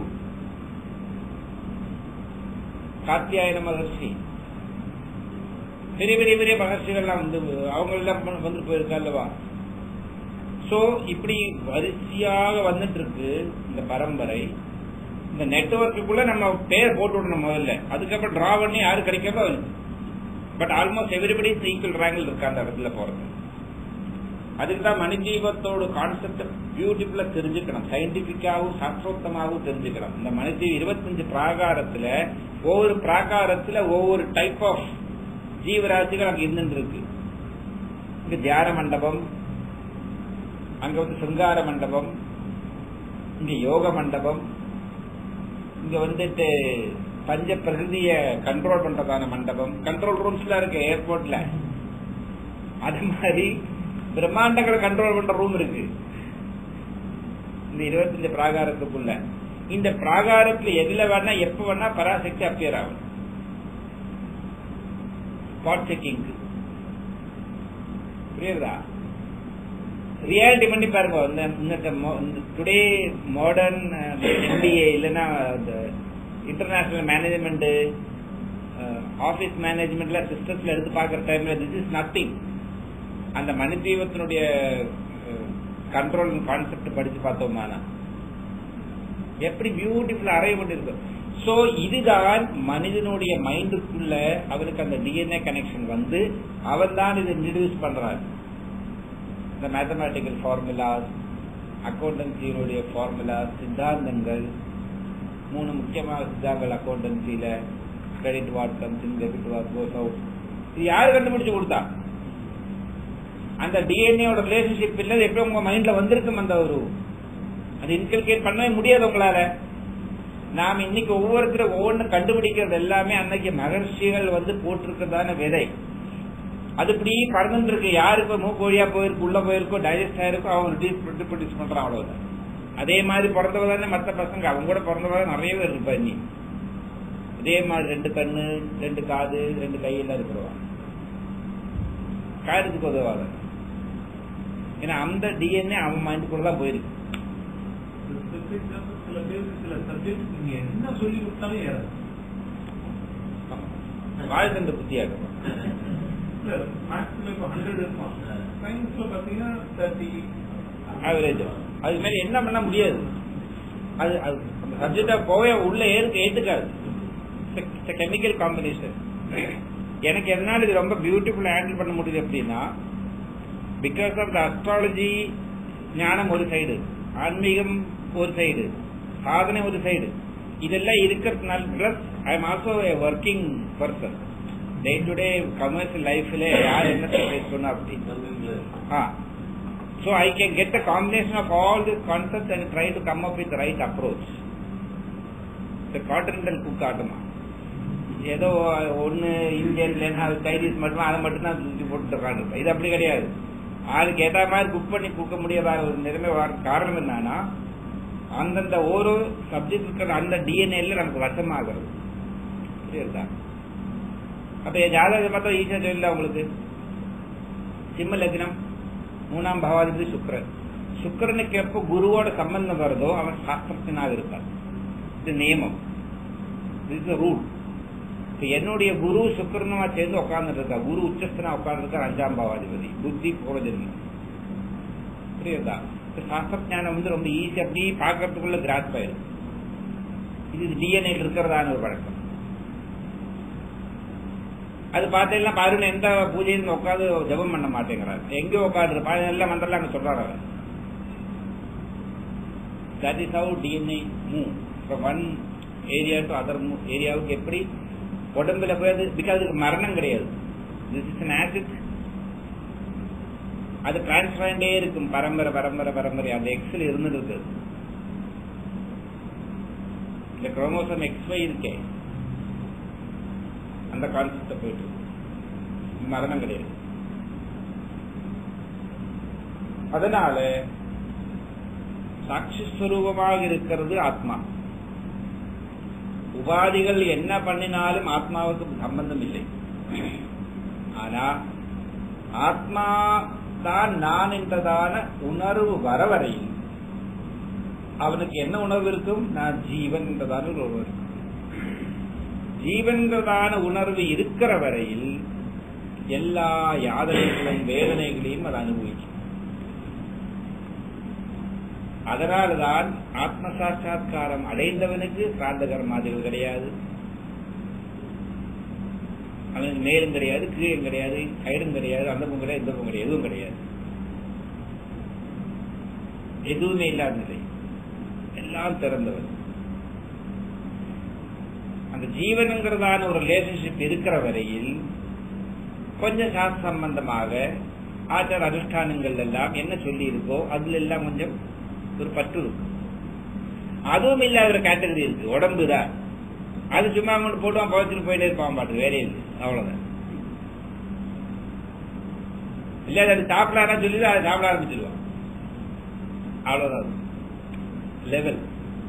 காத்தியாயன மகர்ஷி பெரிய பெரிய பெரிய மகர்ஷிகள்லாம் வந்து அவங்க எல்லாம் வந்து போயிருக்கா அல்லவா சோ இப்படி வரிசையாக வந்துட்டு இருக்கு இந்த பரம்பரை இந்த நெட்வொர்க்குள்ள நம்ம பேர் போட்டு விடணும் முதல்ல அதுக்கப்புறம் டிரா பண்ணி யாரு கிடைக்காமோ பட் ஆல்மோஸ்ட் எவ்ரிபடி ஈக்குவல் ரேங்கில் இருக்கு அந்த இடத்துல போறது அதுக்கு தான் மனிதீவத்தோட கான்செப்ட் பியூட்டிஃபுல்லா தெரிஞ்சுக்கணும் சயின்டிபிக்காவும் சாஸ்திரோத்தமாகவும் தெரிஞ்சுக்கணும் இந்த மனிதீவ் இருபத்தஞ்சு பிராகாரத்துல ஒவ்வொரு பிராகாரத்துல ஒவ்வொரு டைப் ஆஃப் ஜீவராசிகள் அங்க இருந்துட்டு இருக்கு இங்க தியான மண்டபம் அங்க வந்து சிங்கார மண்டபம் இங்க யோக மண்டபம் இங்க வந்துட்டு பஞ்ச பிரகிருதிய கண்ட்ரோல் பண்றதான மண்டபம் கண்ட்ரோல் ரூம்ஸ்ல இருக்கு ஏர்போர்ட்ல அது மாதிரி பிரம்மாண்டங்களை கண்ட்ரோல் பண்ற ரூம் இருக்கு இந்த இருபத்தஞ்சு பிராகாரத்துக்குள்ள இந்த பிராகாரத்துல எதுல வேணா எப்ப வேணா பராசக்தி அப்பியர் ஆகும் ஸ்பாட் செக்கிங்க்கு புரியுதா ரியாலிட்டி பண்ணி பாருங்க இந்த இந்த டுடே மாடர்ன் எம்பிஏ இல்லைன்னா இன்டர்நேஷனல் மேனேஜ்மெண்ட் ஆபீஸ் மேனேஜ்மெண்ட்ல சிஸ்டம்ஸ்ல எடுத்து பாக்குற டைம்ல திஸ் இஸ் நத்திங் அந்த மனிதீவத்தினுடைய கண்ட்ரோல் கான்செப்ட் படிச்சு பார்த்தோம்னா எப்படி பியூட்டிஃபுல் அரைவ் பண்ணிருக்கு சோ இதுதான் மனிதனுடைய மைண்டுக்குள்ள அவனுக்கு அந்த டிஎன்ஏ கனெக்ஷன் வந்து அவன் தான் இதை இன்ட்ரடியூஸ் பண்றான் இந்த மேத்தமேட்டிக்கல் ஃபார்முலாஸ் அக்கௌண்டன்சியினுடைய ஃபார்முலாஸ் சித்தாந்தங்கள் மூணு முக்கியமான சித்தாந்தங்கள் அக்கௌண்டன்சியில credit what comes in debit what goes out இது யாரு கண்டுபிடிச்சு கொடுத்தா அந்த டிஎன்ஏவோட ரிலேஷன்ஷிப் இல்லது எப்படி உங்க மைண்ட்ல வந்திருக்கும் அந்த ஒரு அது இன்கல்கேட் பண்ணவே முடியாது உங்களால நாம் இன்னைக்கு ஒவ்வொருத்தரும் ஒவ்வொன்றும் கண்டுபிடிக்கிறது எல்லாமே அன்னைக்கு மகர்ஷிகள் வந்து போட்டிருக்கிறதான விதை அது இப்படி பறந்துட்டு இருக்கு யாரு இப்ப மூக்கு வழியா போயிருக்கு உள்ள போயிருக்கோ டைஜஸ்ட் ஆயிருக்கோ அவங்க ப்ரொடியூஸ் பண்றான் அவ்வளவுதான் அதே மாதிரி பிறந்தவ தானே மற்ற பசங்க அவங்க கூட பிறந்தவ நிறைய பேர் இருப்பா இன்னி அதே மாதிரி ரெண்டு கண்ணு ரெண்டு காது ரெண்டு கையெல்லாம் இருக்கிறவா காயத்துக்கு உதவாத ஏன்னா அந்த டிஎன்ஏ அவன் மைண்டுக்குள்ள தான் போயிருக்கு சில பேருக்கு சில சப்ஜெக்ட் நீங்க என்ன சொல்லி கொடுத்தாலும் ஏறாது வாழ்க்கை புத்தியாக மேக்ஸ்ல இப்போ ஹண்ட்ரட் இருப்பான் சயின்ஸ்ல பாத்தீங்கன்னா தேர்ட்டி ஆவரேஜ் அது மாதிரி என்ன பண்ண முடியாது அது அது அந்த சப்ஜெக்டா போவே உள்ள ஏற்க ஏத்துக்காது கெமிக்கல் காம்பினேஷன் எனக்கு எதனால இது ரொம்ப பியூட்டிஃபுல்லா ஹேண்டில் பண்ண முடியுது அப்படின்னா பிகாஸ் ஆஃப் த அஸ்ட்ராலஜி ஞானம் ஒரு சைடு ஆன்மீகம் ஒரு சைடு சாதனை ஒரு சைடு இதெல்லாம் இருக்கிறதுனால plus I am also a working person day to day commercial லைஃப்ல யார் என்ன ஃபேஸ் பண்ணா அப்படி ஆ So I can get the combination of all these concepts and try to come up with the right approach. The continental cook ஆட்டமா ஏதோ ஒன்னு Indian இல்லைன்னா Chinese மட்டும் அதை மட்டும் தான் தூக்கி போட்டு உட்காந்துருப்பேன் இது அப்படி கிடையாது ஆளுக்கு ஏற்ற மாதிரி குக் பண்ணி குக்க முடியாத ஒரு நிலைமை வர காரணம் என்னன்னா அந்தந்த ஒரு சப்ஜெக்ட் இருக்கிற அந்த டிஎன்ஏல நமக்கு வசமாகிறது புரியுதா அப்ப என் ஜாதகத்தை பார்த்தா ஈஸியா தெரியல உங்களுக்கு சிம்ம லக்னம் மூணாம் பாவாதிபதி சுக்கரன் சுக்கரனுக்கு எப்போ குருவோட சம்பந்தம் வருதோ அவன் சாஸ்திரத்தினாக இருப்பான் இது நியமம் இது ரூல் என்னுடைய குரு சுக்கரனுமா சேர்ந்து உட்கார்ந்துட்டு இருக்கா குரு உச்சஸ்தனா உட்கார்ந்து அஞ்சாம் பாவாதிபதி புத்தி பூர்வஜன்மம் புரியுதா சாஸ்திர ஞானம் வந்து ரொம்ப ஈஸி அப்படி பாக்கிறதுக்குள்ள கிராஸ் ஆயிரும் இது டிஎன்ஏ இருக்கிறதான ஒரு பழக்கம் அது பார்த்தீங்கன்னா பாருங்க எந்த பூஜையும் உட்காந்து ஜபம் பண்ண மாட்டேங்கிறாரு எங்க உட்காந்து எல்லாம் மந்திரம் அங்க சொல்றாரு அவர் that is how DNA move from one area to other ஏரியாவுக்கு எப்படி உடம்புல போய் அது பிகாஸ் அதுக்கு மரணம் கிடையாது திஸ் இஸ் அன் ஆசிட் அது டிரான்ஸ்ஃபர் ஆகிட்டே இருக்கும் பரம்பரை பரம்பரை பரம்பரை அந்த எக்ஸில் இருந்துட்டு இருக்கு இந்த குரோமோசம் எக்ஸ் ஒய் இருக்கே அந்த கான்செப்ட் போயிட்டு இருக்கு மரணம் கிடையாது அதனால சாட்சி ஸ்வரூபமாக இருக்கிறது ஆத்மா உபாதிகள் என்ன பண்ணினாலும் ஆத்மாவுக்கு சம்பந்தம் இல்லை ஆனா ஆத்மா தான் நான் என்றதான உணர்வு வர வரையில் அவனுக்கு என்ன உணர்வு இருக்கும் நான் ஜீவன் என்றதான ஒரு உணர்வு இருக்கும் ஜீவன்கிறதான உணர்வு இருக்கிற வரையில் எல்லா யாதனைகளையும் வேதனைகளையும் அது அனுபவிக்கும் அதனால்தான் ஆத்ம சாட்சா்காரம் அடைந்தவனுக்கு பிராந்த கர்மாதிகள் கிடையாது அவனுக்கு மேலும் கிடையாது கீழும் கிடையாது சைடும் கிடையாது அந்த பக்கம் கிடையாது இந்த பக்கம் கிடையாது எதுவும் கிடையாது எதுவுமே இல்லாத நிலை எல்லாம் திறந்தவன் அந்த ஜீவனுங்கிறதான ஒரு ரிலேஷன்ஷிப் இருக்கிற வரையில் கொஞ்சம் சாஸ்திர சம்பந்தமாக ஆச்சார அனுஷ்டானங்கள் எல்லாம் என்ன சொல்லி இருக்கோ அதுல எல்லாம் கொஞ்சம் ஒரு பற்று இருக்கும் அதுவும் இல்லாத ஒரு கேட்டகரி இருக்கு உடம்பு தான் அது சும்மா கொண்டு போட்டுவான் பவச்சுட்டு போயிட்டே இருப்பான் பாட்டு வேலையே இல்லை அவ்வளவுதான் இல்ல அது சாப்பிடாரா சொல்லி அதை சாப்பிட ஆரம்பிச்சிருவான் அவ்வளவுதான் லெவல்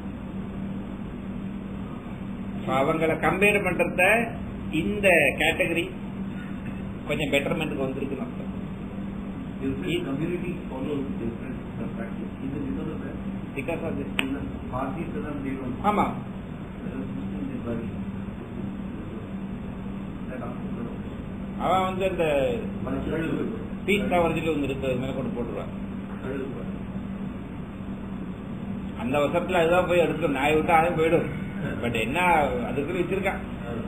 அவங்கள கம்பேர் பண்றத இந்த கேட்டகரி கொஞ்சம் பெட்டர்மெண்ட்டுக்கு வந்திருக்கு அர்த்தம் Different communities follow different uh, practice. Is it because of that? Because of this In the Parsis and they don't. ஆமா Whereas Muslims they bury. That also. அவன் வந்து அந்த Cultural. பீஸ் கவரேஜில் வந்து இருக்கு அது மேல கொண்டு போட்டுருவான் அந்த வருஷத்துல அதுதான் போய் எடுக்கும் நாய் விட்டா அதுவும் போயிடும் பட் என்ன அதுக்கு வச்சிருக்கான்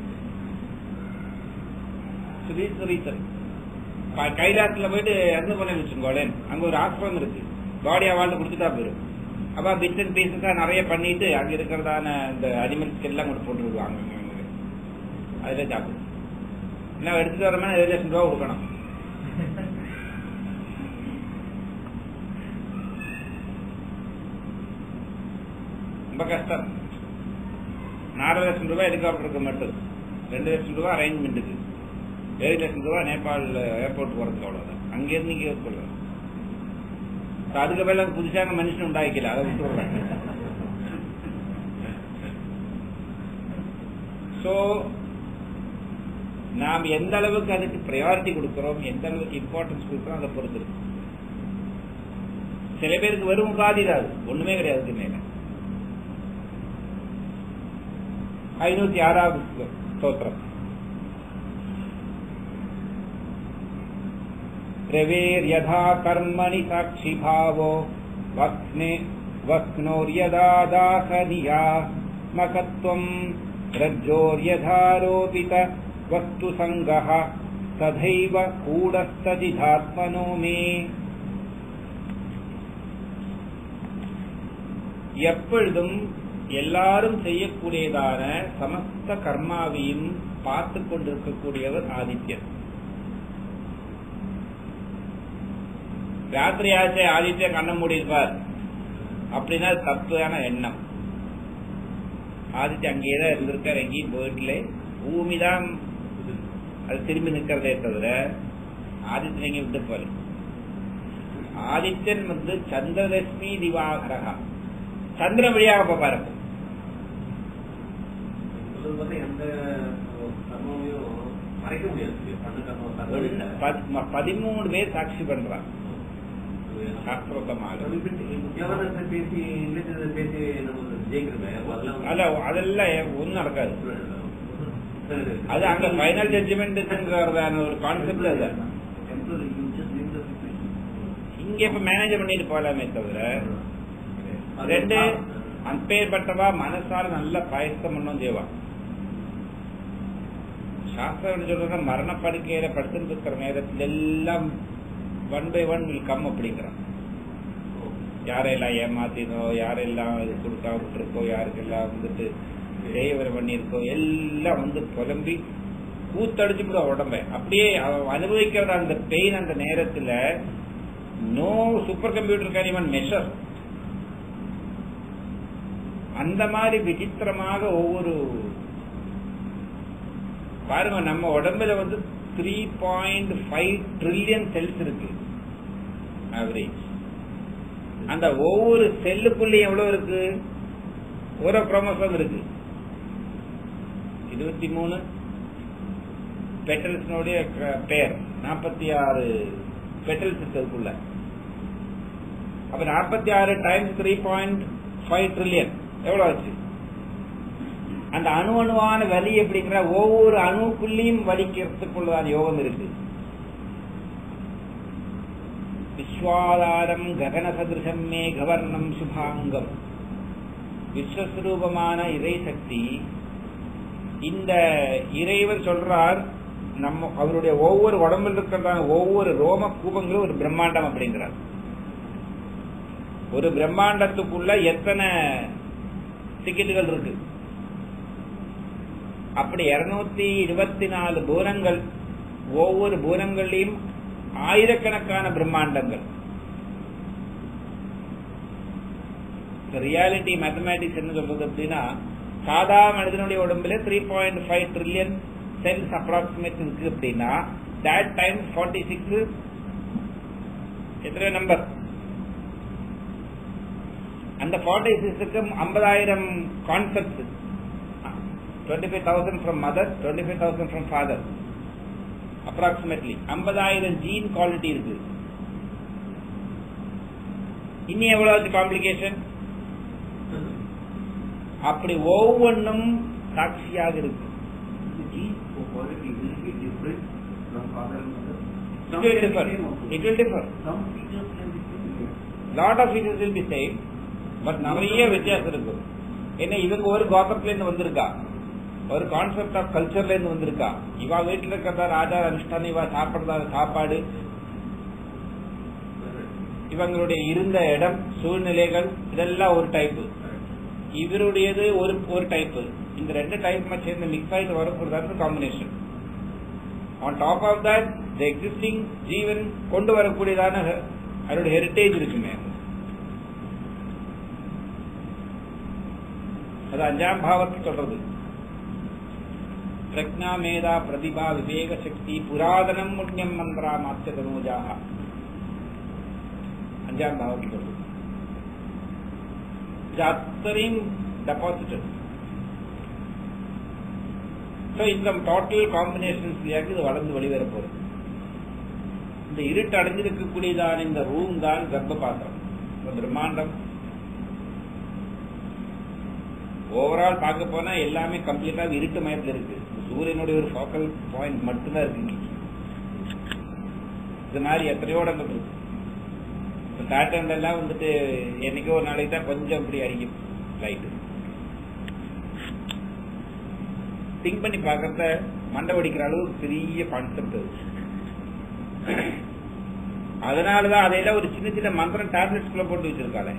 சுரீஸ்வரீஸ்வரன் கைலாசத்துல போயிட்டு இறந்து போனேன் வச்சுக்கோளேன் அங்க ஒரு ஆசிரமம் இருக்கு பாடி அவார்டு கொடுத்துட்டா போயிடும் அப்ப பிட்ஸ் அண்ட் பீசஸா நிறைய பண்ணிட்டு அங்க இருக்கிறதான இந்த அனிமல்ஸ்க்கு எல்லாம் கொண்டு போட்டு விடுவாங்க அங்க, அங்க. அதுல சாப்பிடும் என்ன எடுத்துட்டு வரமே ஏழு லட்சம் ரூபா கொடுக்கணும் ரொம்ப கஷ்டம் நாலு லட்சம் ரூபாய் ஹெலிகாப்டருக்கு மட்டும் ரெண்டு லட்சம் ரூபாய் அரேஞ்ச்மெண்ட்டுக்கு ஏழு லட்சம் ரூபாய் நேபாள் ஏர்போர்ட் போறதுக்கு அவ்வளவுதான் அங்கிருந்து இங்கே சொல்றேன் அதுக்கு மேல புதுசாக மனுஷன் உண்டாக்கல அதை விட்டு விடுறாங்க சோ நாம் எந்த அளவுக்கு அதுக்கு ப்ரையாரிட்டி கொடுக்கிறோம் எந்த அளவுக்கு இம்பார்ட்டன்ஸ் கொடுக்கிறோம் அதை பொறுத்து இருக்கு. சில பேருக்கு வெறும் காதிடாது ஒண்ணுமே கிடையாது அதுக்கு மேல ஐநூத்தி ஆறாவது ஸ்தோத்திரம் रवेर्यथा कर्मणि साक्षिभावो वक्ने वक्नोर्यदा दासनिया मकत्वम् रज्जोर्यथारोपित वस्तुसङ्गः तथैव कूडस्तदिधात्मनो मे எப்பொழுதும் எல்லாரும் செய்யக்கூடியதான சமஸ்த கர்மாவையும் பார்த்து கொண்டிருக்கக்கூடியவர் ஆதித்யன் ராத்திரி ஆச்சு ஆதித்ய கண்ண மூடியிருப்பார் அப்படின்னா அது தத்துவான எண்ணம் ஆதித்ய அங்கேயே தான் இருந்திருக்கார் எங்கேயும் போயிட்டுல பூமி தான் அது திரும்பி நிற்கிறதே தவிர ஆதித்யன் எங்கேயும் விட்டு போல ஆதித்யன் வந்து சந்திரலட்சுமி திவாகரகா சந்திரன் வழியாக பார்ப்பாரு சொல்றது பார்த்தா எந்த கர்மாவையும் மறைக்க முடியாது பண்ண கர்மம் ஒண்ணு, பதி- பதிமூணு பேர் சாட்சி பண்றான் சாஸ்திரோத்தமாக வியாபாரத்தை பேசி இல்லத்தை பேசி நம்ம ஜெயிக்கிறோமே அதெல்லாம் அல்ல அதெல்லாம் ஒன்றும் நடக்காது அது அங்க ஃபைனல் ஜட்ஜ்மெண்ட்ங்கிறதான ஒரு கான்செப்ட் அது இங்க இப்ப மேனேஜ் பண்ணிட்டு போலாமே தவிர ரெண்டு அப்பேற்பட்டவா மனசால நல்ல பாயசம் பண்ணும் தேவா சாஸ்திரம் சொல்ற மரண படுக்கையில படுத்துட்டு இருக்கிற நேரத்துல எல்லாம் one by one will come அப்படிங்கிறான் யாரெல்லாம் ஏமாத்தினோ யாரெல்லாம் இது கொடுக்காம விட்டுருக்கோ யாருக்கெல்லாம் வந்துட்டு தேவரை பண்ணியிருக்கோ எல்லாம் வந்து புலம்பி கூத்தடிச்சு விடுவா உடம்ப அப்படியே அவன் அனுபவிக்கிறத அந்த பெயின் அந்த நேரத்துல no super computer can even measure அந்த மாதிரி விசித்திரமாக ஒவ்வொரு பாருங்க நம்ம உடம்புல வந்து three point five trillion cells இருக்கு ஆவரேஜ் அந்த ஒவ்வொரு செல்லுக்குள்ளேயும் எவ்வளவு இருக்கு ஒரு குரோமோசோம் இருக்கு இருபத்தி மூணு பெட்டல்ஸ்னுடைய பேர் நாற்பத்தி ஆறு பெட்டல்ஸ் இருக்குள்ள அப்ப நாற்பத்தி ஆறு times three point five trillion எவ்வளவு ஆச்சு அந்த அணு அணுவான வலி எப்படிங்கிற ஒவ்வொரு அணுக்குள்ளேயும் வலிக்கிறதுக்குள்ளதான யோகம் இருக்கு விஸ்வாதாரம் ககன சதிருஷம் மேகவர்ணம் சுபாங்கம் விஸ்வஸ்வரூபமான இறை சக்தி இந்த இறைவன் சொல்றார் நம்ம அவருடைய ஒவ்வொரு உடம்பில் இருக்கிறதான ஒவ்வொரு ரோம கூபங்களும் ஒரு பிரம்மாண்டம் அப்படிங்கிறார் ஒரு பிரம்மாண்டத்துக்குள்ள எத்தனை டிக்கெட்டுகள் இருக்கு அப்படி இருநூத்தி இருபத்தி நாலு பூரங்கள் ஒவ்வொரு பூரங்கள்லயும் ஆயிரக்கணக்கான பிரம்மாண்டங்கள் ரியாலிட்டி மேத்தமேட்டிக்ஸ் என்ன சொல்றது அப்படின்னா சாதா மனிதனுடைய உடம்புல three point five trillion cells approximate இருக்கு அப்படின்னா தட் டைம் ஃபார்ட்டி சிக்ஸ் எத்தனை நம்பர் அந்த ஃபார்ட்டி சிக்ஸுக்கு ஐம்பதாயிரம் concept twenty five thousand from mother twenty five thousand from father approximately ஐம்பதாயிரம் ஜீன் குவாலிட்டி இருக்கு இனி எவ்வளவு காம்ப்ளிகேஷன் அப்படி ஒவ்வொன்றும் சாட்சியாக இருக்கு quality will be different from father and mother. It will differ. It will differ. Some features can be similar. Lot of features will be same but நிறைய வித்தியாசம் இருக்கு ஏன்னா இவங்க ஒரு கோபத்துல இருந்து வந்திருக்கா ஒரு கான்செப்ட் ஆஃப் கல்ச்சர்ல இருந்து வந்திருக்கா இவா வீட்டுல இருக்கிறதா ராஜா அனுஷ்டானம் இவா சாப்பிடுறதா சாப்பாடு இவங்களுடைய இருந்த இடம் சூழ்நிலைகள் இதெல்லாம் ஒரு டைப் இவருடையது ஒரு ஒரு டைப் இந்த ரெண்டு டைப் சேர்ந்து மிக்ஸ் ஆயிட்டு வரக்கூடியதான் combination on top of that the existing ஜீவன் கொண்டு வரக்கூடியதான ஹெ- அதோட ஹெரிட்டேஜ் இருக்குமே அது அஞ்சாம் பாவத்தை சொல்றது பிரக்ஞா மேதா பிரதிபா விவேக சக்தி புராதனம் முன்யம் மந்திரா மாத்திய தனோஜாக அஞ்சாம் பாவத்தை சொல்றது இது அத்தனையும் டெபாசிட்டட் ஸோ இந்த டோட்டல் காம்பினேஷன்ஸ்லயாக இது வளர்ந்து வெளிவர போகுது இந்த இருட்டு அடைஞ்சிருக்கக்கூடியதான இந்த ரூம் தான் கர்ப்ப பாத்திரம் இந்த பிரம்மாண்டம் ஓவரால் பார்க்க போனா எல்லாமே கம்ப்ளீட்டா இருட்டு மயத்துல இருக்கு சூரியனுடைய ஒரு ஃபோக்கல் பாயிண்ட் மட்டும்தான் இருக்கு இங்க. இது மாதிரி எத்தனையோ இடங்கள் இருக்கு இப்ப சாட்டர்ன்ல எல்லாம் வந்துட்டு என்னைக்கோ ஒரு நாளைக்கு தான் கொஞ்சம் இப்படி அடிக்கும் லைட் திங்க் பண்ணி பார்க்கறத மண்டை வெடிக்கிற அளவுக்கு பெரிய கான்செப்ட் அதனாலதான் அதையெல்லாம் ஒரு சின்ன சின்ன மந்திரம் டேப்லெட்ஸ்குள்ள போட்டு வச்சிருக்காளே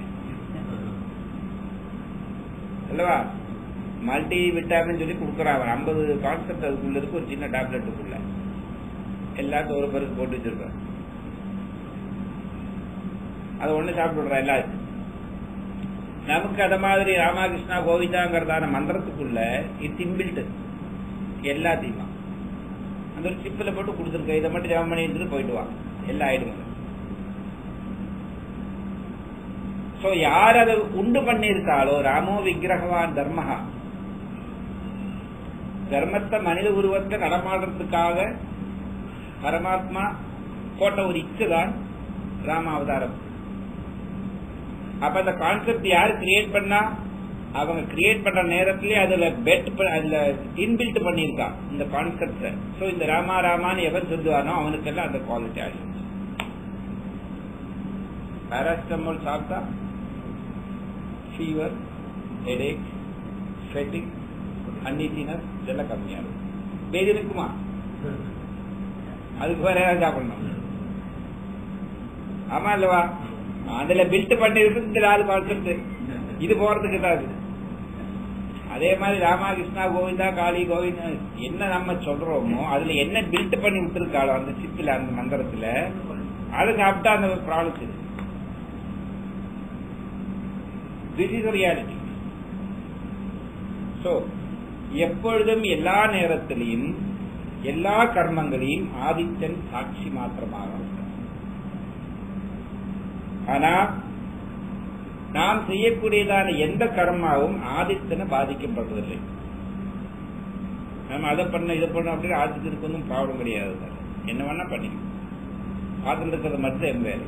அல்லவா மல்டி விட்டாமின் சொல்லி கொடுக்குறான் ஐம்பது கான்செப்ட் அதுக்குள்ள இருக்கு ஒரு சின்ன டேப்லெட்டுக்குள்ள எல்லாத்தையும் ஒரு பருக்கு போட்டு வச்சிருக்கான் அது ஒண்ணு சாப்பிட்டு விடுறா எல்லாரும் நமக்கு அத மாதிரி ராமகிருஷ்ணா கோவிந்தாங்கிறதான மந்திரத்துக்குள்ள இட்ஸ் இன்பில்ட் எல்லாத்தையுமா அந்த ஒரு சிப்பில் போட்டு கொடுத்துருக்க இதை மட்டும் ஜெபம் பண்ணி எடுத்துட்டு போயிட்டு வா எல்லாம் ஆயிடுங்க சோ யார் அதை உண்டு பண்ணியிருக்காளோ ராமோ விக்கிரகவான் தர்மஹா தர்மத்தை மனித உருவத்தை நடமாடுறதுக்காக பரமாத்மா போட்ட ஒரு இச்சு தான் ராம அவதாரம் அப்ப அந்த கான்செப்ட் யார் கிரியேட் பண்ணா அவங்க கிரியேட் பண்ற நேரத்திலே அதுல பெட் அதுல இன்பில்ட் பண்ணிருக்கா இந்த கான்செப்ட் சோ இந்த ராமா ராமான்னு எவன் சொல்லுவானோ அவனுக்கெல்லாம் அந்த குவாலிட்டி ஆகிடுச்சு பாராசிட்டமால் சாப்பிட்டா ஃபீவர் ஹெடேக் ஸ்வெட்டிங் அன்னிசினஸ் இதெல்லாம் கம்மியாகும் வேறு இருக்குமா அதுக்கு வேற ஏதாவது சாப்பிடணும் ஆமா இல்லவா அதுல பில்ட் பண்ணிருக்கு இந்த நாலு கான்செப்ட் இது போறதுக்கு தான் அது அதே மாதிரி ராமகிருஷ்ணா கோவிந்தா காளி கோவிந்தா என்ன நம்ம சொல்றோமோ அதுல என்ன பில்ட் பண்ணி விட்டுருக்காளோ அந்த சிப்பில அந்த மந்திரத்துல அதை சாப்பிட்டா அந்த ப்ராப்ளம்ஸ் இருக்கு திஸ் இஸ் ரியாலிட்டி சோ எப்பொழுதும் எல்லா நேரத்திலையும் எல்லா கர்மங்களையும் ஆதித்தன் சாட்சி மாத்திரமாக இருக்கிறார். ஆனா நாம் செய்யக்கூடியதான எந்த கர்மாவும் ஆதித்தனை பாதிக்கப்படுவதில்லை நம்ம அதை பண்ண இதை பண்ண அப்படின்னு ஆதித்தனுக்கு ஒன்றும் ப்ராப்ளம் கிடையாது சார். என்ன வேணா பண்ணிக்கலாம் பார்த்துட்டு இருக்கிறது மட்டும் என் வேலை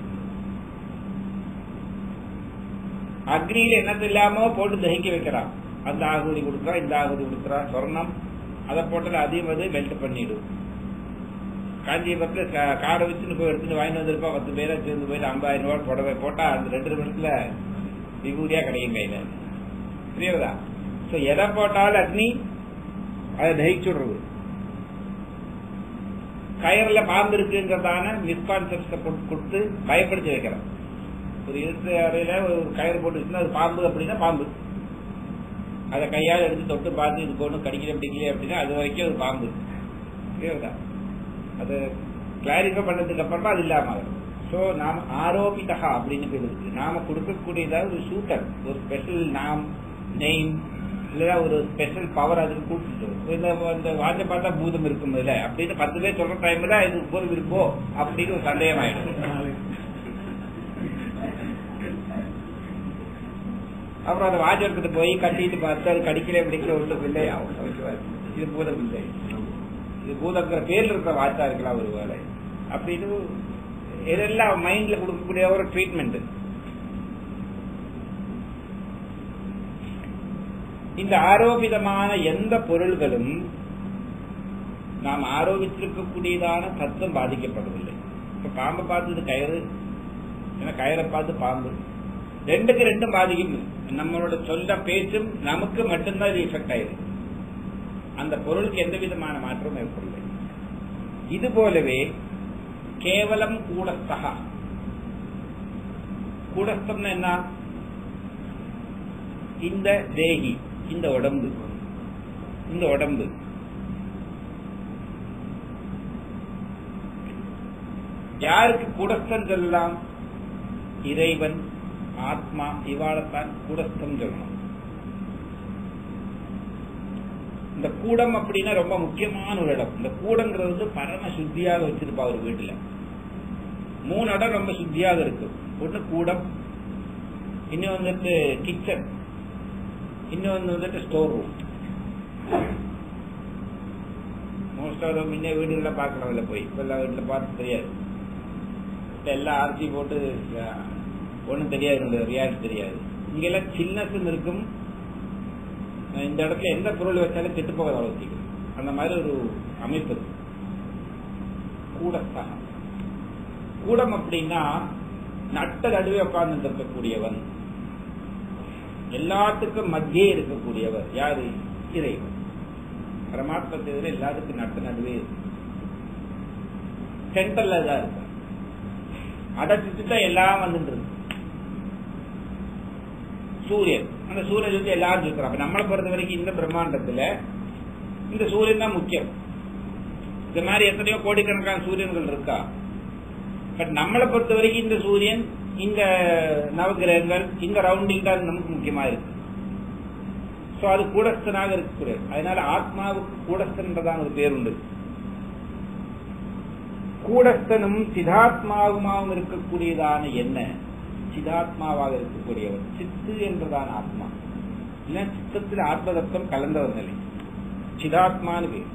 அக்னியில என்னது இல்லாம போட்டு தகிக்க வைக்கிறான் அந்த ஆகுதி கொடுக்குறான் இந்த ஆகுதி கொடுக்குறான் சொர்ணம் அதை போட்டது அதையும் அது மெல்ட் பண்ணிடும் காஞ்சிபுரத்துல கா- காரை வச்சுன்னு போய் எடுத்துட்டு வாங்கிட்டு வந்திருப்பா பத்து பேரா சேர்ந்து போயிட்டு ஐம்பதாயிரம் ரூபாய் புடவை போட்டா அந்த ரெண்டு நிமிஷத்துல விபூதியா கிடைக்கும் கையில புரியுதா சோ எதை போட்டாலும் அக்னி அதை தகிச்சுடுறது கயர்ல பாம்பு இருக்குங்கிறதான மிஸ்கான்செப்ட கொடுத்து பயப்படுத்தி வைக்கிறோம் ஒரு இருட்டு அறையில ஒரு கயிறு போட்டு வச்சுன்னா அது பாம்பு அப்படின்னா பாம்பு அதை கையால் எடுத்து தொட்டு பார்த்து இதுக்கு ஒன்றும் கடிக்கல பிடிக்கல அப்படின்னா அது வரைக்கும் அது பாம்பு புரியுதா அது கிளாரிஃபை பண்ணதுக்கு அப்புறமா அது இல்லாம ஆகும் ஸோ நாம் ஆரோபிதா அப்படின்னு பேர் இருக்கு நாம கொடுக்கக்கூடியதாவது ஒரு சூட்டர் ஒரு ஸ்பெஷல் நாம் நெய்ம் இல்லையா ஒரு ஸ்பெஷல் பவர் அதுக்கு கொடுத்துட்டு இந்த இந்த வாட்ச பார்த்தா பூதம் இருக்கும் இல்ல அப்படின்னு பத்து பேர் சொல்ற டைம்ல இது பொருள் இருக்கோ அப்படின்னு ஒரு சந்தேகம் ஆயிடும் அப்புறம் அந்த வாட்ச் எடுத்துட்டு போய் கட்டிட்டு பார்த்து அது கடிக்கல பிடிக்கல ஒன்றும் இல்லை ஆகும் ஓகேவா? இது பூதம் இல்லை இது பூதங்கிற பேர்ல இருக்கிற வாட்சா இருக்கலாம் ஒரு வேலை அப்படின்னு இதெல்லாம் மைண்ட்ல கொடுக்கக்கூடிய ஒரு ட்ரீட்மெண்ட் இந்த ஆரோபிதமான எந்த பொருள்களும் நாம் ஆரோபித்திருக்கக்கூடியதான தத்துவம் பாதிக்கப்படுவதில்லை இப்ப பாம்பை பார்த்து இது கயிறு ஏன்னா கயிறை பார்த்து பாம்பு ரெண்டுக்கு ரெண்டும் பாதிக்கும் நம்மளோட சொல்ல பேச்சும் நமக்கு மட்டும்தான் இது எஃபெக்ட் ஆயிருக்கு அந்த பொருளுக்கு எந்த விதமான மாற்றமும் ஏற்படலை இது போலவே கேவலம் கூடஸ்தகா கூடஸ்தம்னா என்ன இந்த தேகி இந்த உடம்பு இந்த உடம்பு யாருக்கு கூடஸ்தன் சொல்லலாம் இறைவன் ஆத்மா இவாளத்தான் கூடஸ்தம் சொல்லணும் இந்த கூடம் அப்படின்னா ரொம்ப முக்கியமான ஒரு இடம் இந்த கூடங்கிறது வந்து பரம சுத்தியாக வச்சிருப்பா ஒரு வீட்டுல மூணு இடம் ரொம்ப சுத்தியாக இருக்கு ஒண்ணு கூடம் இன்னும் வந்துட்டு கிச்சன் இன்னொன்று வந்துட்டு ஸ்டோர் ரூம் மோஸ்ட் ஆஃப் முன்னே வீடுகளில் பார்க்கலாம் இல்லை போய் இப்போ எல்லா வீட்டில் பார்த்து தெரியாது இப்போ எல்லாம் ஆர்த்தி போட்டு ஒன்றும் தெரியாது ரியாலிட்டி தெரியாது இங்கெல்லாம் சின்னஸும் இருக்கும் இந்த இடத்துல எந்த பொருள் வச்சாலும் கெட்டு போகாத அளவுக்கு அந்த மாதிரி ஒரு அமைப்பு இருக்கு. கூடஸ்தகம் கூடம் அப்படின்னா நட்ட நடுவே உட்கார்ந்து இருக்கக்கூடியவன் எல்லாத்துக்கும் மத்தியே இருக்கக்கூடியவர் யாரு இறைவன் பரமாத்ம தவிர எல்லாத்துக்கும் நட்ட நடுவே சென்டர்ல தான் இருக்கு அதை சுத்திட்டா எல்லாம் வந்துட்டு இருக்கு சூரியன் அந்த சூரியன் சுத்தி எல்லாரும் சுத்துறோம் அப்ப நம்மளை பொறுத்த வரைக்கும் இந்த பிரம்மாண்டத்துல இந்த சூரியன் தான் முக்கியம் இந்த மாதிரி எத்தனையோ கோடிக்கணக்கான சூரியன்கள் இருக்கா பட் நம்மளை பொறுத்த வரைக்கும் இந்த சூரியன் இந்த நவகிரகங்கள் இந்த ரவுண்டிங் தான் நமக்கு முக்கியமா இருக்கு சோ அது கூடஸ்தனாக இருக்கக்கூடிய அதனால ஆத்மாவுக்கு கூடஸ்தன்றதான ஒரு பேர் உண்டு கூடஸ்தனும் சிதாத்மாவுமாவும் இருக்கக்கூடியதான என்ன சிதாத்மாவாக இருக்கக்கூடியவர் சித்து என்றதான ஆத்மா இல்ல சித்தத்தில் ஆத்மதத்துவம் கலந்த ஒரு நிலை சிதாத்மான்னு பேர்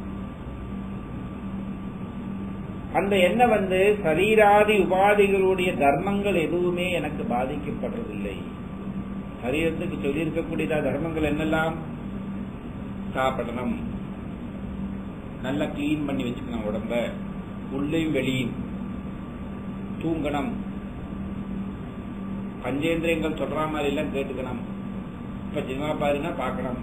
அந்த எண்ணம் வந்து சரீராதி உபாதிகளுடைய தர்மங்கள் எதுவுமே எனக்கு பாதிக்கப்படுறதில்லை சரீரத்துக்கு சொல்லி இருக்கக்கூடிய தர்மங்கள் என்னெல்லாம் சாப்பிடணும் நல்லா கிளீன் பண்ணி வச்சுக்கணும் உடம்ப உள்ளையும் வெளியும் தூங்கணும் பஞ்சேந்திரியங்கள் சொல்ற மாதிரி எல்லாம் கேட்டுக்கணும் இப்ப சினிமா பாருன்னா பார்க்கணும்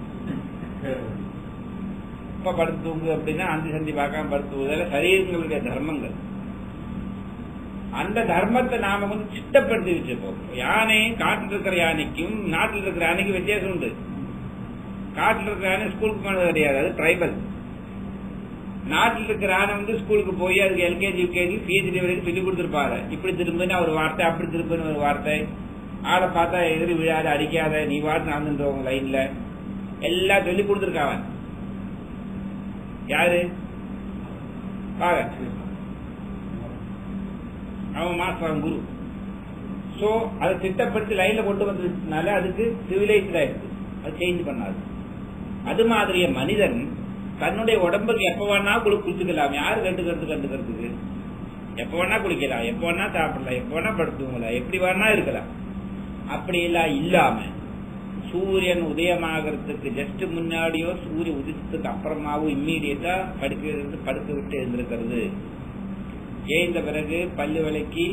இப்ப படுத்து தூங்கு அப்படின்னா அந்தி சந்தி பார்க்காம படுத்து தூங்குதல சரீரங்களுடைய தர்மங்கள் அந்த தர்மத்தை நாம வந்து சிட்டப்படுத்தி வச்சுப்போம் யானை காட்டில் இருக்கிற யானைக்கும் நாட்டில் இருக்கிற யானைக்கும் வித்தியாசம் உண்டு காட்டில் இருக்கிற யானை ஸ்கூலுக்கு போனது கிடையாது அது ட்ரைபல் நாட்டில் இருக்கிற யானை வந்து ஸ்கூலுக்கு போய் அதுக்கு எல்கேஜி யூகேஜி பிஹெச்டி வரைக்கும் சொல்லி கொடுத்துருப்பாரு இப்படி திரும்பினா ஒரு வார்த்தை அப்படி திரும்பின ஒரு வார்த்தை ஆளை பார்த்தா எதிரி விழாத அடிக்காத நீ வாட்டு நடந்துன்றவங்க லைன்ல எல்லாம் சொல்லி கொடுத்துருக்காவன் யாரு பாக அவன் மாஸ்டர் அவன் குரு சோ அதை திட்டப்படுத்தி லைன்ல கொண்டு வந்ததுனால அதுக்கு சிவிலைஸ்ட் ஆயிடுச்சு அது சேஞ்ச் பண்ணாது அது மாதிரியே மனிதன் தன்னுடைய உடம்புக்கு எப்ப வேணா குளி குளிச்சுக்கலாம் யாரு கண்டுக்கிறது கண்டுக்கிறதுக்கு எப்ப வேணா குளிக்கலாம் எப்ப வேணா சாப்பிடலாம் எப்ப வேணா படுத்துவலாம் எப்படி வேணா இருக்கலாம் அப்படி எல்லாம் இல்லாம சூரியன் உதயமாகறதுக்கு ஜஸ்ட் முன்னாடியோ சூரிய உதிச்சதுக்கு அப்புறமாவோ இம்மீடியட்டா படுக்க படுக்க விட்டு எழுந்திருக்கிறது ஏய்ந்த பிறகு பல்லு விளக்கி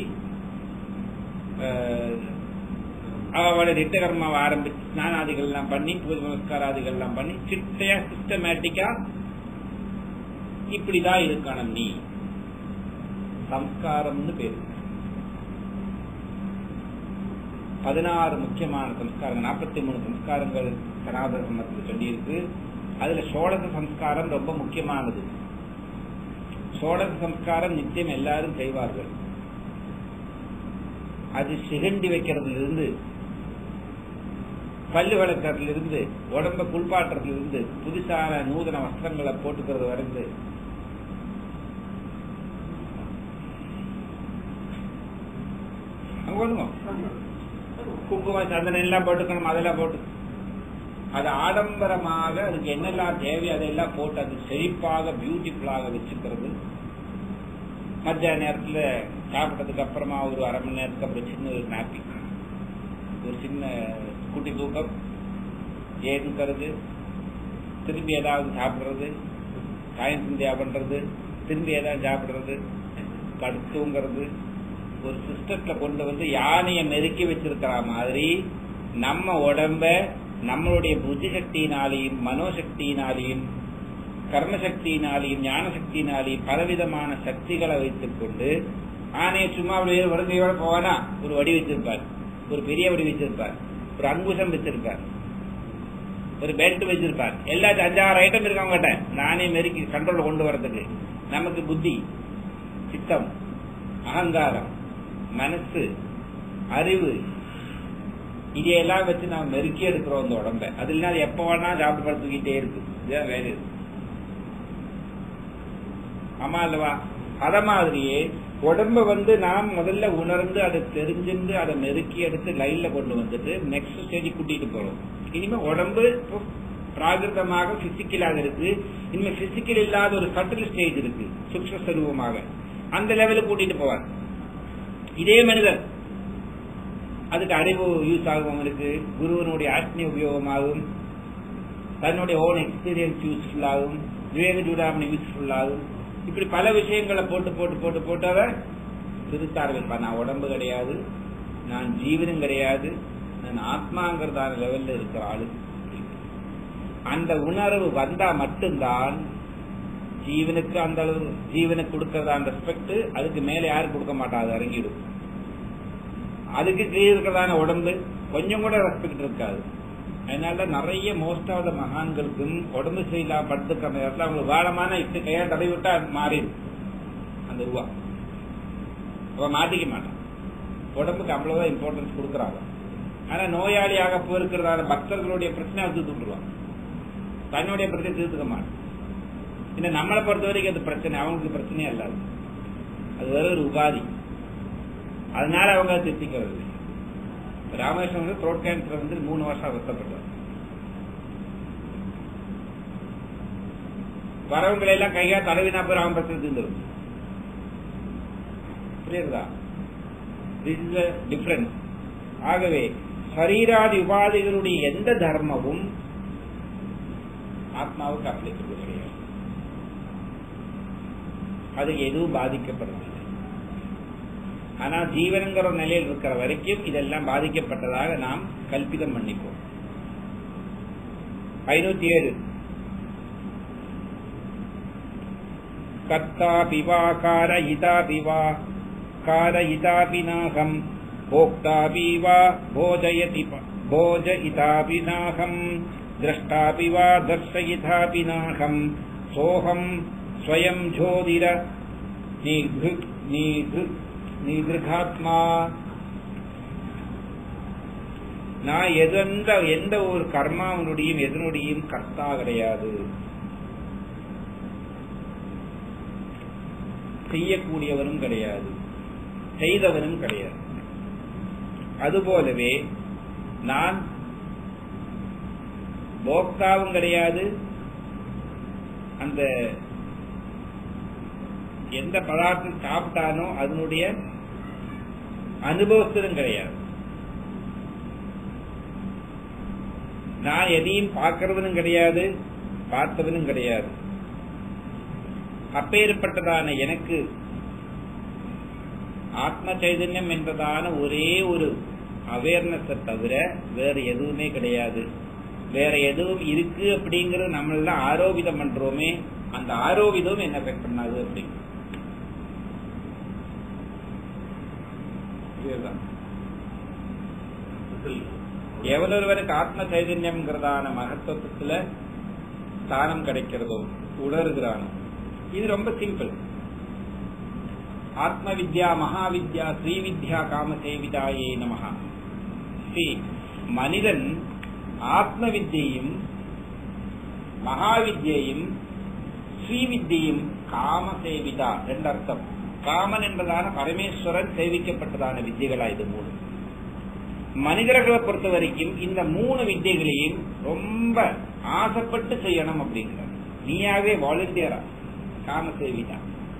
அஹ், அவளோட நித்த கர்மாவை ஆரம்பிச்சு ஸ்நானாதிகள் எல்லாம் பண்ணி பூஜை நமஸ்காராதிகள் எல்லாம் பண்ணி சிட்டையா சிஸ்டமேட்டிக்கா இப்படிதான் இருக்கணும் நீ சம்ஸ்காரம்னு பேரு பதினாறு முக்கியமான சம்ஸ்காரங்கள் நாற்பத்தி மூணு சம்ஸ்காரங்கள் சனாதன சமத்தில் சொல்லியிருக்கு அதுல சோழக சம்ஸ்காரம் ரொம்ப முக்கியமானது சோழக சம்ஸ்காரம் நிச்சயம் எல்லாரும் செய்வார்கள் அது சிகண்டி வைக்கிறதுல இருந்து பல்லு வளர்க்கறதுல இருந்து உடம்ப குளிப்பாட்டுறதுல இருந்து புதுசான நூதன வஸ்திரங்களை போட்டுக்கிறது வரைந்து அங்க வந்துங்க குங்குமம் சந்தனம் எல்லாம் போட்டுக்கணும் அதெல்லாம் போட்டு அது ஆடம்பரமாக அதுக்கு என்னெல்லாம் தேவையோ அதெல்லாம் போட்டு அது செழிப்பாக பியூட்டிஃபுல்லாக வச்சுக்கிறது மத்தியான நேரத்துல சாப்பிட்டதுக்கு அப்புறமா ஒரு அரை மணி நேரத்துக்கு அப்புறம் சின்ன ஒரு நாப்பி ஒரு சின்ன குட்டி தூக்கம் ஏதுக்கிறது திரும்பி ஏதாவது சாப்பிடுறது சாயம் சிந்தியா பண்றது திரும்பி ஏதாவது சாப்பிடுறது படுத்துங்கிறது ஒரு சிஸ்டத்துல கொண்டு வந்து யானையை நெருக்கி வச்சிருக்கிற மாதிரி நம்ம உடம்ப நம்மளுடைய புத்தி சக்தியினாலையும் மனோசக்தியினாலையும் கர்மசக்தியினாலையும் ஞான சக்தியினாலையும் பலவிதமான சக்திகளை வைத்துக் கொண்டு ஆனையை சும்மா அப்படியே வருங்கையோட போவானா ஒரு வடி வச்சிருப்பார் ஒரு பெரிய வடி வச்சிருப்பார் ஒரு அங்குசம் வச்சிருப்பார் ஒரு பெல்ட் வச்சிருப்பார் எல்லாத்தையும் அஞ்சாறு ஐட்டம் இருக்கு அவங்ககிட்ட நானே நெருக்கி கண்ட்ரோல் கொண்டு வரதுக்கு நமக்கு புத்தி சித்தம் அகங்காரம் மனசு அறிவு இதையெல்லாம் வச்சு நாம் நெருக்கி எடுக்கிறோம் அந்த உடம்ப அது இல்லாத எப்ப வேணா சாப்பிட்டு படுத்துக்கிட்டே இருக்கு இதுதான் வேலை ஆமா அல்லவா அத மாதிரியே உடம்ப வந்து நாம் முதல்ல உணர்ந்து அதை தெரிஞ்சுண்டு அதை நெருக்கி எடுத்து லைன்ல கொண்டு வந்துட்டு நெக்ஸ்ட் ஸ்டேஜ் கூட்டிட்டு போறோம் இனிமே உடம்பு இப்போ பிராகிருதமாக பிசிக்கலாக இருக்கு இனிமே பிசிக்கல் இல்லாத ஒரு சட்டில் ஸ்டேஜ் இருக்கு சுக்ஷ ஸ்வரூபமாக அந்த லெவலுக்கு கூட்டிட்டு போவார் இதே மனிதர் அதுக்கு அறிவு யூஸ் ஆகும் அவங்களுக்கு குருவனுடைய ஆத்மீய உபயோகமாகும் தன்னுடைய ஓன் எக்ஸ்பீரியன்ஸ் யூஸ்ஃபுல் ஆகும் விவேக சூடாமணி யூஸ்ஃபுல் ஆகும் இப்படி பல விஷயங்களை போட்டு போட்டு போட்டு போட்டு அவன் திருத்த ஆரம்பிப்பான் நான் உடம்பு கிடையாது நான் ஜீவனும் கிடையாது நான் ஆத்மாங்கிறதான லெவல்ல இருக்கிற ஆளு அந்த உணர்வு வந்தா மட்டும்தான் ஜீவனுக்கு அந்த அளவு ஜீவனுக்கு கொடுக்கறதான ரெஸ்பெக்ட் அதுக்கு மேல யாரும் கொடுக்க மாட்டா அது இறங்கிடும் அதுக்கு கீழே இருக்கிறதான உடம்பு கொஞ்சம் கூட ரெஸ்பெக்ட் இருக்காது அதனால நிறைய மோஸ்ட் ஆஃப் த மகான்களுக்கும் உடம்பு சரியில்லாம படுத்துக்கிற நேரத்தில் அவங்களுக்கு வாழமான இட்டு கையா தடவி விட்டா மாறிடும் அந்த ரூபா அவன் மாட்டிக்க மாட்டான் உடம்புக்கு அவ்வளவுதான் இம்பார்ட்டன்ஸ் கொடுக்குறாங்க ஆனா நோயாளியாக போயிருக்கிறதான பக்தர்களுடைய பிரச்சனை அது தூண்டுருவான் தன்னுடைய பிரச்சனை தீர்த்துக்க மாட்டான் இன்னும் நம்மளை பொறுத்த வரைக்கும் அது பிரச்சனை அவங்களுக்கு பிரச்சனையே இல்லாது அது வேற ஒரு உபாதி அதனால அவங்க அதை திருத்திக்கிறது இல்லை. ராமகிருஷ்ணன் வந்து த்ரோட் கேன்சர் வந்து மூணு வருஷம் அவஸ்தப்பட்டார் வரவங்களை எல்லாம் கையா தடவினா போய் ராம பிரச்சனை தீர்ந்துடும் புரியுதா திஸ் இஸ் டிஃபரன்ஸ் ஆகவே சரீராதி உபாதிகளுடைய எந்த தர்மமும் ஆத்மாவுக்கு அப்ளிகபிள் கிடையாது அதுக்கு எதுவும் பாதிக்கப்படுறதில்லை ஆனா ஜீவனுங்கிற ஒரு நிலையில் இருக்கிற வரைக்கும் இதெல்லாம் பாதிக்கப்பட்டதாக நாம் கல்பிதம் பண்ணிப்போம் ஐநூத்தி ஏழு கர்த்தா பிவா காரயிதா பிவா காரயிதாபி நாகம் भोक्तापि वा भोजयति प- भोजयितापि नाहम् द्रष्टापि वा दर्शयितापि नाहम् सोऽहम् स्वयम् ज्योतिर निघृ निघृ நிகிருகாத்மா நான் எந்த எந்த ஒரு கர்மாவனுடையும் எதனுடையும் கர்த்தா கிடையாது செய்யக்கூடியவனும் கிடையாது செய்தவனும் கிடையாது அதுபோலவே நான் போக்தாவும் கிடையாது அந்த எந்த பதார்த்தம் சாப்பிட்டானோ அதனுடைய அனுபவத்திலும் கிடையாது நான் எதையும் பார்க்கறவனும் கிடையாது பார்த்தவனும் கிடையாது அப்பேற்பட்டதான எனக்கு ஆத்ம சைதன்யம் என்பதான ஒரே ஒரு அவேர்னஸை தவிர வேற எதுவுமே கிடையாது வேற எதுவும் இருக்கு அப்படிங்கறது நம்ம ஆரோபிதம் பண்றோமே அந்த ஆரோபிதம் என்ன எஃபெக்ட் பண்ணாது அப்படிங்க இதுதான் எவ்வளவுவருக்கு ஆத்ம சைதன்யம்ங்கிறதான மகத்துவத்துல ஸ்தானம் கிடைக்கிறதோ உணர்கிறானோ இது ரொம்ப சிம்பிள் ஆத்ம வித்யா மகாவித்யா ஸ்ரீவித்யா காமசேவிதாயே நமஹா ஸ்ரீ மனிதன் ஆத்ம வித்தியையும் மகாவித்யையும் ஸ்ரீவித்தியும் காமசேவிதா என்றர்த்தம் காமன் என்பதான பரமேஸ்வரன் சேவிக்கப்பட்டதான வித்தியகளா இது மூணு மனிதர்களை பொறுத்த வரைக்கும் இந்த மூணு வித்தியகளையும் ரொம்ப ஆசைப்பட்டு செய்யணும் அப்படிங்கிறார் நீயாவே வாலண்டியரா காமசேவிதா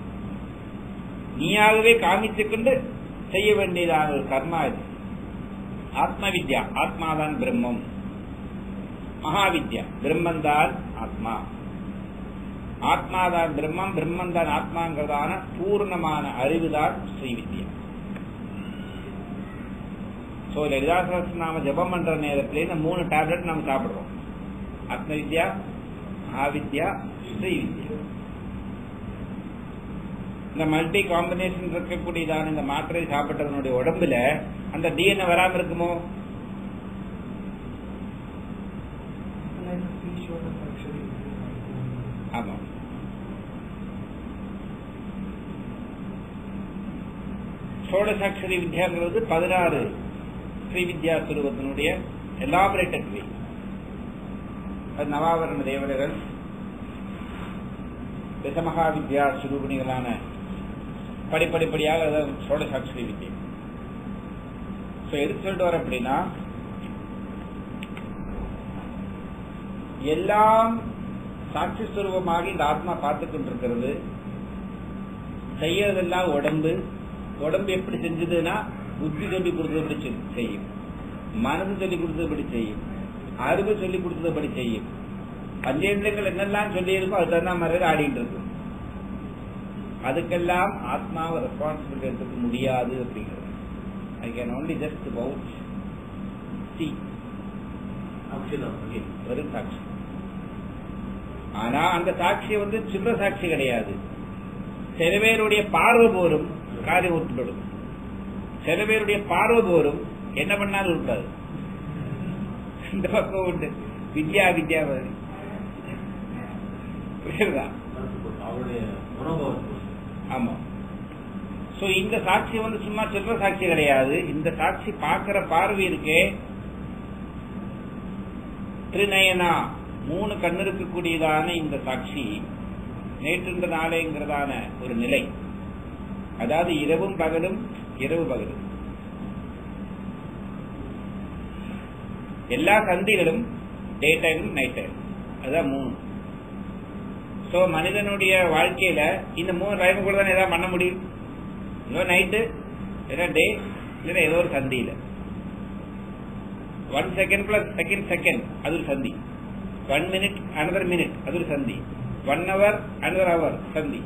நீயாகவே காமித்துக் கொண்டு செய்ய வேண்டியதான ஒரு கர்மா இது ஆத்ம வித்யா ஆத்மாதான் பிரம்மம் மகாவித்யா பிரம்மந்தான் ஆத்மா ஆத்மாதான் பிரம்மம் பிரம்மந்தான் ஆத்மாங்கிறதான பூர்ணமான அறிவுதான் ஸ்ரீவித்யா சோ லலிதா சகஸ்ரநாம ஜபம் பண்ற நேரத்துல இந்த மூணு டேப்லெட் நம்ம சாப்பிடுறோம் ஆத்ம வித்யா மகாவித்யா ஸ்ரீவித்யா இந்த மல்டி காம்பினேஷன் இருக்கக்கூடியதான இந்த மாத்திரை சாப்பிட்டதனுடைய உடம்புல அந்த டிஎன்ஏ வராம இருக்குமோ ஆமா சோடசாட்சரி வித்யாங்கிறது பதினாறு ஸ்ரீ வித்யா சுரூபத்தினுடைய எலாபரேட்டட் வே அது நவாவரண தேவதைகள் தசமகா வித்யா சுரூபிணிகளான படிப்படிப்படியாக அது சோடசாட்சரி வித்யை ஸோ எதுக்கு சொல்லிட்டு வர அப்படின்னா எல்லாம் சாட்சி சுரூபமாக இந்த ஆத்மா பார்த்து கொண்டிருக்கிறது செய்யறதெல்லாம் உடம்பு உடம்பு எப்படி செஞ்சதுன்னா புத்தி சொல்லி கொடுத்தபடி செய்- செய்யும் மனசு சொல்லி கொடுத்தபடி செய்யும் அறிவு சொல்லி கொடுத்தபடி செய்யும் பஞ்சேந்திரங்கள் என்னெல்லாம் சொல்லி இருக்கோ அது தகுந்த மாதிரி ஆடிட்டு இருக்கும் அதுக்கெல்லாம் ஆத்மாவை ரெஸ்பான்சிபிலிட்டி எடுத்துக்க முடியாது அப்படிங்கிறது I can only just vouch சி அப்படிதான் okay. வெறும் சாட்சி ஆனா அந்த சாட்சி வந்து சின்ன சாட்சி கிடையாது சில பேருடைய பார்வை போரும் காரியம் ஒத்துப்படும் சில பேருடைய பார்வை போரும் என்ன பண்ணாலும் இருக்காது இந்த பக்கம் உண்டு வித்யா வித்யா மாதிரி புரியுதா மனசு பொறுத்து, அவருடைய மனோபாவத்தை பொறுத்து. ஆமா சோ இந்த சாட்சி வந்து சும்மா சில்லற சாட்சி கிடையாது இந்த சாட்சி பார்க்கிற பார்வை இருக்கே திருநயனா மூணு கண்ணு இருக்கக்கூடியதான இந்த சாட்சி நேற்று நாளேங்கிறதான ஒரு நிலை அதாவது இரவும் பகலும் இரவு பகலும் எல்லா சந்திகளும் டே டைம் நைட் டைம் அதுதான் மூணு சோ மனிதனுடைய வாழ்க்கையில இந்த மூணு டைம் கூட தான் ஏதாவது பண்ண முடியும் ஏதோ நைட்டு ஏதோ டே இல்லைன்னா ஏதோ ஒரு சந்தியில one second plus second second அது ஒரு சந்தி ஒன் மினிட் அனதர் மினிட் அது ஒரு சந்தி ஒன் ஹவர் அனதர் ஹவர் சந்தி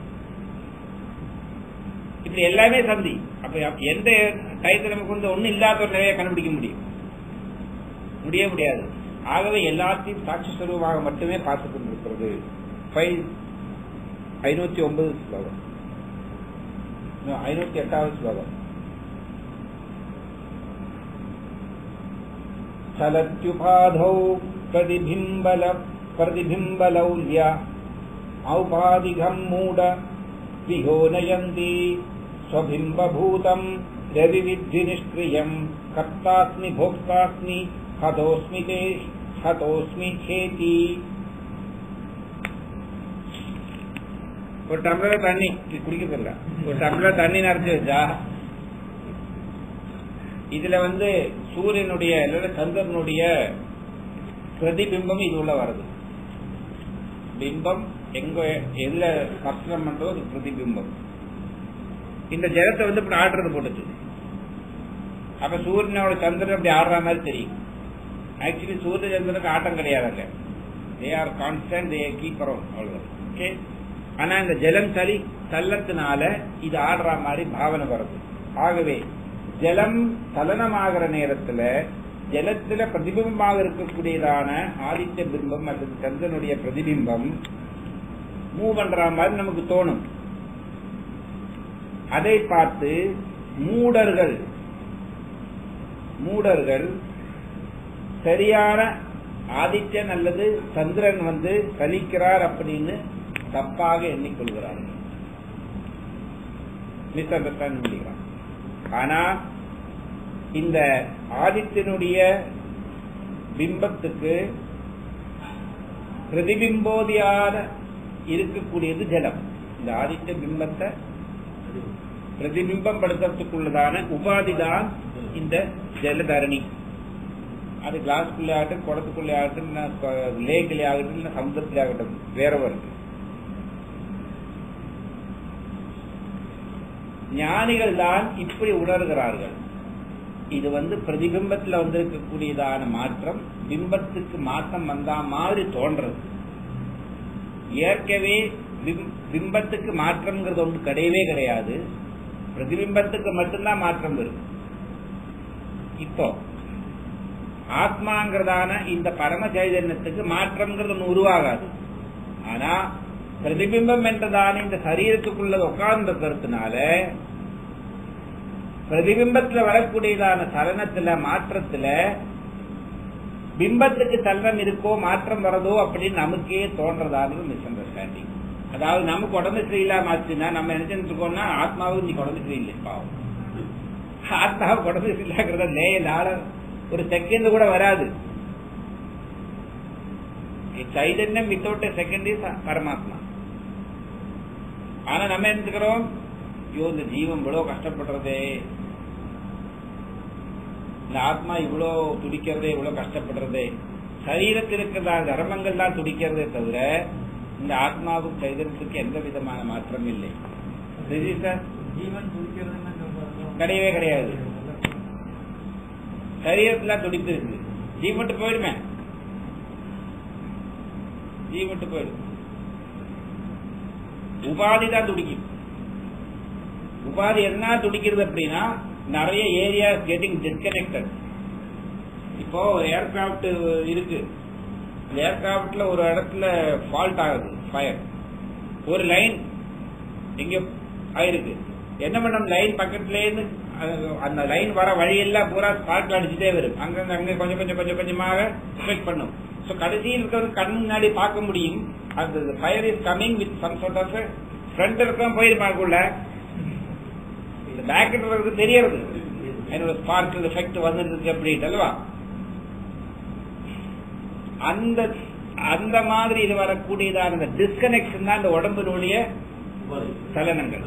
இப்படி எல்லாமே சந்தி அப்ப எந்த டயத்துல நமக்கு வந்து ஒண்ணும் இல்லாத ஒரு நிலையை கண்டுபிடிக்க முடியும் முடிய முடியாது ஆகவே எல்லாத்தையும் சாட்சி சுரூபமாக மட்டுமே பார்த்துக் கொண்டிருக்கிறது ஃபைல் ஐநூத்தி ஒன்பது ஸ்லோகம் ஐநூத்தி எட்டாவது ஸ்லோகம் चलत्युपाधौ प्रतिबिम्बल प्रतिबिम्बलौल्य औपाधिकम् मूढ विहोनयन्ति स्वबिम्बभूतम् रविविद्धिनिष्क्रियम् कर्तास्मि भोक्तास्मि हतोऽस्मि ते हतोऽस्मि चेति ஒரு டம்ளர் தண்ணி இது குடிக்கிறதில்ல ஒரு டம்ளர் தண்ணி நிறச்சி வச்சா இதுல வந்து சூரியனுடைய இல்ல சந்திரனுடைய பிரதிபிம்பம் இது உள்ள வருது பிம்பம் எங்க எதுல கர்த்தனம் பண்றதோ அது பிரதிபிம்பம் இந்த ஜலத்தை வந்து இப்படி ஆடுறது போட்டுச்சு அப்ப சூரியனோட சந்திரன் அப்படி ஆடுற மாதிரி தெரியும் ஆக்சுவலி சூரிய சந்திரனுக்கு ஆட்டம் கிடையாதுங்க they are constant they keep around அவ்வளவுதான் ஓகே ஆனா இந்த ஜலம் சளி தள்ளத்தினால இது ஆடுற மாதிரி பாவனை வருது ஆகவே ஜலம் சலனமாகிற நேரத்துல ஜலத்துல பிரதிபிம்பமாக இருக்கக்கூடியதான ஆதித்ய பிம்பம் அல்லது சந்திரனுடைய பிரதிபிம்பம் மூவ் பண்ற மாதிரி நமக்கு தோணும் அதை பார்த்து மூடர்கள் மூடர்கள் சரியான ஆதித்யன் அல்லது சந்திரன் வந்து சலிக்கிறார் அப்படின்னு தப்பாக எண்ணிக்கொள்கிறார்கள் மிஸ் அண்டர்ஸ்டாண்ட் பண்ணிக்கிறான் ஆனா இந்த ஆதித்யனுடைய பிம்பத்துக்கு பிரதிபிம்போதியான இருக்கக்கூடியது ஜலம் இந்த ஆதித்ய பிம்பத்தை பிரதிபிம்பம் படுத்துறதுக்குள்ளதான உபாதிதான் இந்த ஜலதரணி அது கிளாஸ்குள்ளே ஆகட்டும் குடத்துக்குள்ளே ஆகட்டும் லேக்கிலே ஆகட்டும் இல்லை சமுத்திரத்திலே ஆகட்டும் வேற இருக்கு ஞானிகள் தான் இப்படி உணர்கிறார்கள் இது வந்து பிரதிபிம்பத்துல வந்திருக்கக்கூடியதான மாற்றம் பிம்பத்துக்கு மாற்றம் வந்தா மாதிரி தோன்றது ஏற்கவே பிம்- பிம்பத்துக்கு மாற்றம்ங்கிறது ஒன்று கிடையவே கிடையாது பிரதிபிம்பத்துக்கு மட்டும்தான் மாற்றம் வரும் இப்போ ஆத்மாங்கிறதான இந்த பரம சைதன்யத்துக்கு மாற்றம்ங்கிறது ஒன்று உருவாகாது ஆனா பிரதிபிம்பம் என்றதான இந்த சரீரத்துக்குள்ள உட்கார்ந்த கருத்தினால பிரதிபிம்பத்துல வரக்கூடியதான சலனத்துல மாற்றத்துல பிம்பத்துக்கு தள்ளம் இருக்கோ மாற்றம் வரதோ அப்படின்னு நமக்கே தோன்றதான மிஸ் அண்டர்ஸ்டாண்டிங் அதாவது நமக்கு உடம்பு சரியில்லாம ஆச்சுன்னா நம்ம நினைச்சுட்டு இருக்கோம்னா ஆத்மாவுக்கு நீ உடம்பு சரியில்லை பாவம் ஆத்மாவுக்கு உடம்பு சரியில்லாங்கிறத லே நாள ஒரு செகண்ட் கூட வராது சைதன்யம் வித்தவுட் செகண்ட் இஸ் பரமாத்மா ஆனா நம்ம எடுத்துக்கிறோம் ஐயோ இந்த ஜீவன் இவ்வளவு கஷ்டப்படுறதே இந்த ஆத்மா இவ்வளோ துடிக்கிறதே இவ்வளவு கஷ்டப்படுறதே சரீரத்தில் இருக்கிற தர்மங்கள் தான் துடிக்கிறதே தவிர இந்த ஆத்மாவுக்கு சைதன்யத்துக்கு எந்த விதமான மாற்றம் இல்லை சரி சார் ஜீவன் துடிக்கிறதுன்னு சொல்றாங்க. கிடையவே கிடையாது சரீரத்துல துடிப்பு இருக்கு ஜீ மட்டும் போயிடுமே ஜீ மட்டும் போயிடும் உபாதி தான் துடிக்கும் உபாதி என்ன துடிக்கிறது அப்படின்னா நிறைய ஏரியா கெட்டிங் டிஸ்கனெக்டட் இப்போ ஏர்கிராப்ட் இருக்கு இந்த ஏர்கிராப்ட்ல ஒரு இடத்துல ஃபால்ட் ஆகுது ஃபயர் ஒரு லைன் எங்க ஆயிருக்கு என்ன பண்ணோம் லைன் பக்கத்துல இருந்து அது- அந்த லைன் வர வழியெல்லாம் பூரா ஸ்பார்க் அடிச்சுட்டே வரும் அங்கங்க அங்க கொஞ்சம் கொஞ்சம் கொஞ்சம் கொஞ்சமாக எஃபெக்ட் பண்ணும் ஸோ கடைசியில் இருக்கிறது கண் முன்னாடி பார்க்க முடியும் அந்த fire is coming with some sort of front இருக்க போயிருப்பாக்குள்ள இந்த பேக் இருக்கிறது தெரியறது என்னோட ஸ்பார்க் எஃபெக்ட் வந்துருக்கு அப்படின்ட்டு அல்லவா அந்த அந்த மாதிரி இது வரக்கூடியதான அந்த டிஸ்கனெக்ஷன் தான் இந்த உடம்பினுடைய சலனங்கள்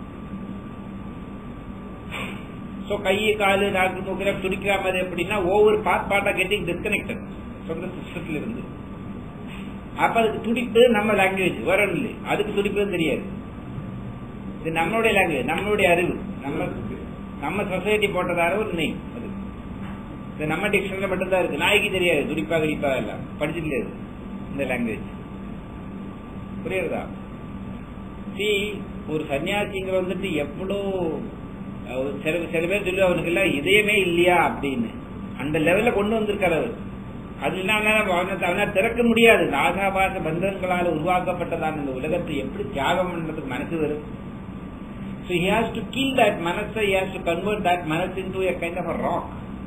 சோ கை காலு நாக்கு மூக்கில துடிக்கிற மாதிரி எப்படின்னா ஒவ்வொரு பார்ட் பார்ட்டா கெட்டிங் டிஸ்கனெக்டட் சொந்த சிஸ்டத்துல இருந்து அப்ப அதுக்கு துடிப்பு நம்ம லாங்குவேஜ் வரணும் இல்லை அதுக்கு துடிப்புன்னு தெரியாது இது நம்மளுடைய லாங்குவேஜ் நம்மளுடைய அறிவு நம்ம நம்ம சொசைட்டி போட்டதார ஒரு நெய் அது இது நம்ம டிக்ஷனரியில மட்டும்தான் இருக்கு நாய்க்கு தெரியாது துடிப்பா கிடிப்பா எல்லாம் படிச்சுட்டு இந்த லாங்குவேஜ் புரியுறதா சி ஒரு சன்னியாசிங்க வந்துட்டு எவ்வளோ அஹ், சில சில பேர் சொல்லி அவனுக்கு எல்லாம் இதயமே இல்லையா அப்படின்னு அந்த லெவல்ல கொண்டு வந்திருக்காரு அவர் அது இல்லாம அவனை அவனை திறக்க முடியாது இந்த ஆசாபாச பந்தங்களால் உருவாக்கப்பட்டதான இந்த உலகத்தை எப்படி தியாகம் பண்றதுக்கு மனசு வரும் So he has to kill that manasa, he has to convert that manas into a kind of a rock.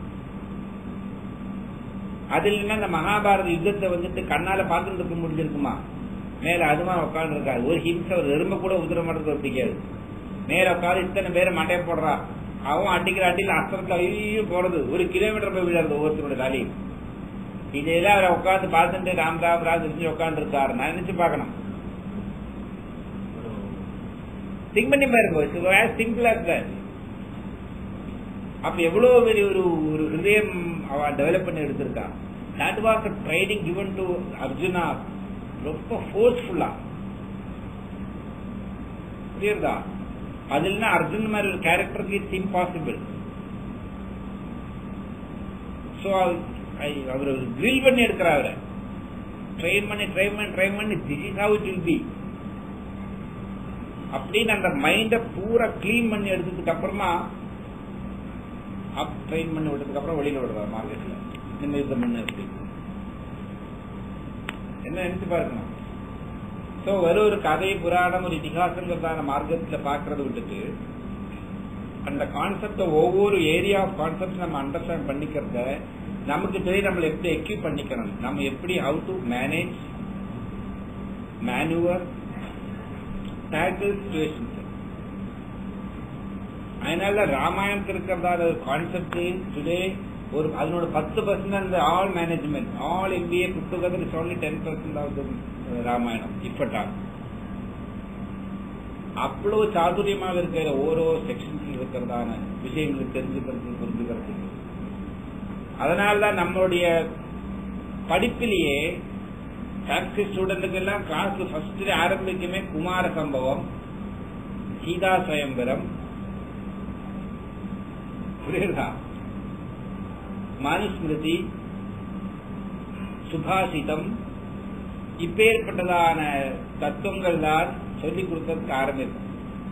அது இல்லைன்னா இந்த மகாபாரத யுத்தத்தை வந்துட்டு கண்ணால பார்த்துட்டு இருக்க முடிஞ்சிருக்குமா மேல அதுமா உட்கார்ந்து இருக்காரு ஒரு ஹிம்ச ஒரு எறும்ப கூட உதிர மாட்டது பிடிக்காது மேல உட்காந்து இத்தனை பேரை மட்டைய போடுறா அவன் அடிக்கிற அடியில் அஸ்திரத்துல ஐயோ போறது ஒரு கிலோமீட்டர் போய் விடாது ஒவ்வொருத்தரோட தலையும் இதெல்லாம் அவரை உட்காந்து பார்த்துட்டு ராம் ராம் ராம் நினைச்சு உட்காந்து இருக்காரு நான் நினைச்சு பார்க்கணும் திங்க் பண்ணி பாருங்க சிம்பிளா இருக்காரு அப்ப எவ்வளவு பெரிய ஒரு ஒரு ஹிருதயம் அவ டெவலப் பண்ணி எடுத்திருக்கா that was training given to Arjuna ரொம்ப ஃபோர்ஸ்ஃபுல்லா புரியுறதா அது இல்லைன்னா அர்ஜுன் மாதிரி ஒரு கேரக்டருக்கு இட்ஸ் இம்பாசிபிள் ஸோ அவர் ட்ரில் பண்ணி எடுக்கிறார் அவரை ட்ரெயின் பண்ணி ட்ரெயின் பண்ணி ட்ரெயின் பண்ணி this is how it will be அப்படின்னு அந்த மைண்ட பூரா கிளீன் பண்ணி எடுத்ததுக்கு அப்புறமா அப் ட்ரெயின் பண்ணி விட்டதுக்கு அப்புறம் வெளியில விடுறார் மார்க்கெட்ல இந்த யுத்தம் பண்ணு அப்படி என்ன நினைச்சு பாருங்க சோ வெறும் ஒரு கதை புராணம் ஒரு இதிகாசங்கிறதான மார்க்கத்துல பாக்குறத விட்டுட்டு அந்த கான்செப்ட ஒவ்வொரு ஏரியா ஆஃப் கான்செப்ட் நம்ம அண்டர்ஸ்டாண்ட் பண்ணிக்கிறத நமக்கு தெரியும் நம்மள எப்படி எக்யூப் பண்ணிக்கணும் நம்ம எப்படி how to manage manoeuvre tackle situations அதனால ராமாயணத்தில் இருக்கிறதான ஒரு கான்செப்ட் டுடே ஒரு அதனோட பத்து பர்சன்ட் அந்த ஆல் மேனேஜ்மெண்ட் ஆல் எம்பிஏ புத்தகத்தில் it's only ten percent of Ramayanam இப்பட்டா அவ்வளவு சாதுரியமாக இருக்கிற ஓரோ செக்ஷன்ஸில் இருக்கிறதான விஷயங்களை தெரிஞ்சுக்கிறது புரிஞ்சுக்கிறதுக்கு அதனாலதான் நம்மளுடைய படிப்பிலேயே டாக்ஸி ஸ்டூடெண்ட்டுக்கு எல்லாம் கிளாஸ் ஃபர்ஸ்ட் ஆரம்பிக்குமே குமார சம்பவம் சீதா சுயம்பரம் புரியுதா மனுஸ்மிருதி சுபாஷிதம் இப்பேற்பட்டதான தத்துவங்கள் தான் சொல்லிக் கொடுக்கறதுக்கு ஆரம்பிக்கும்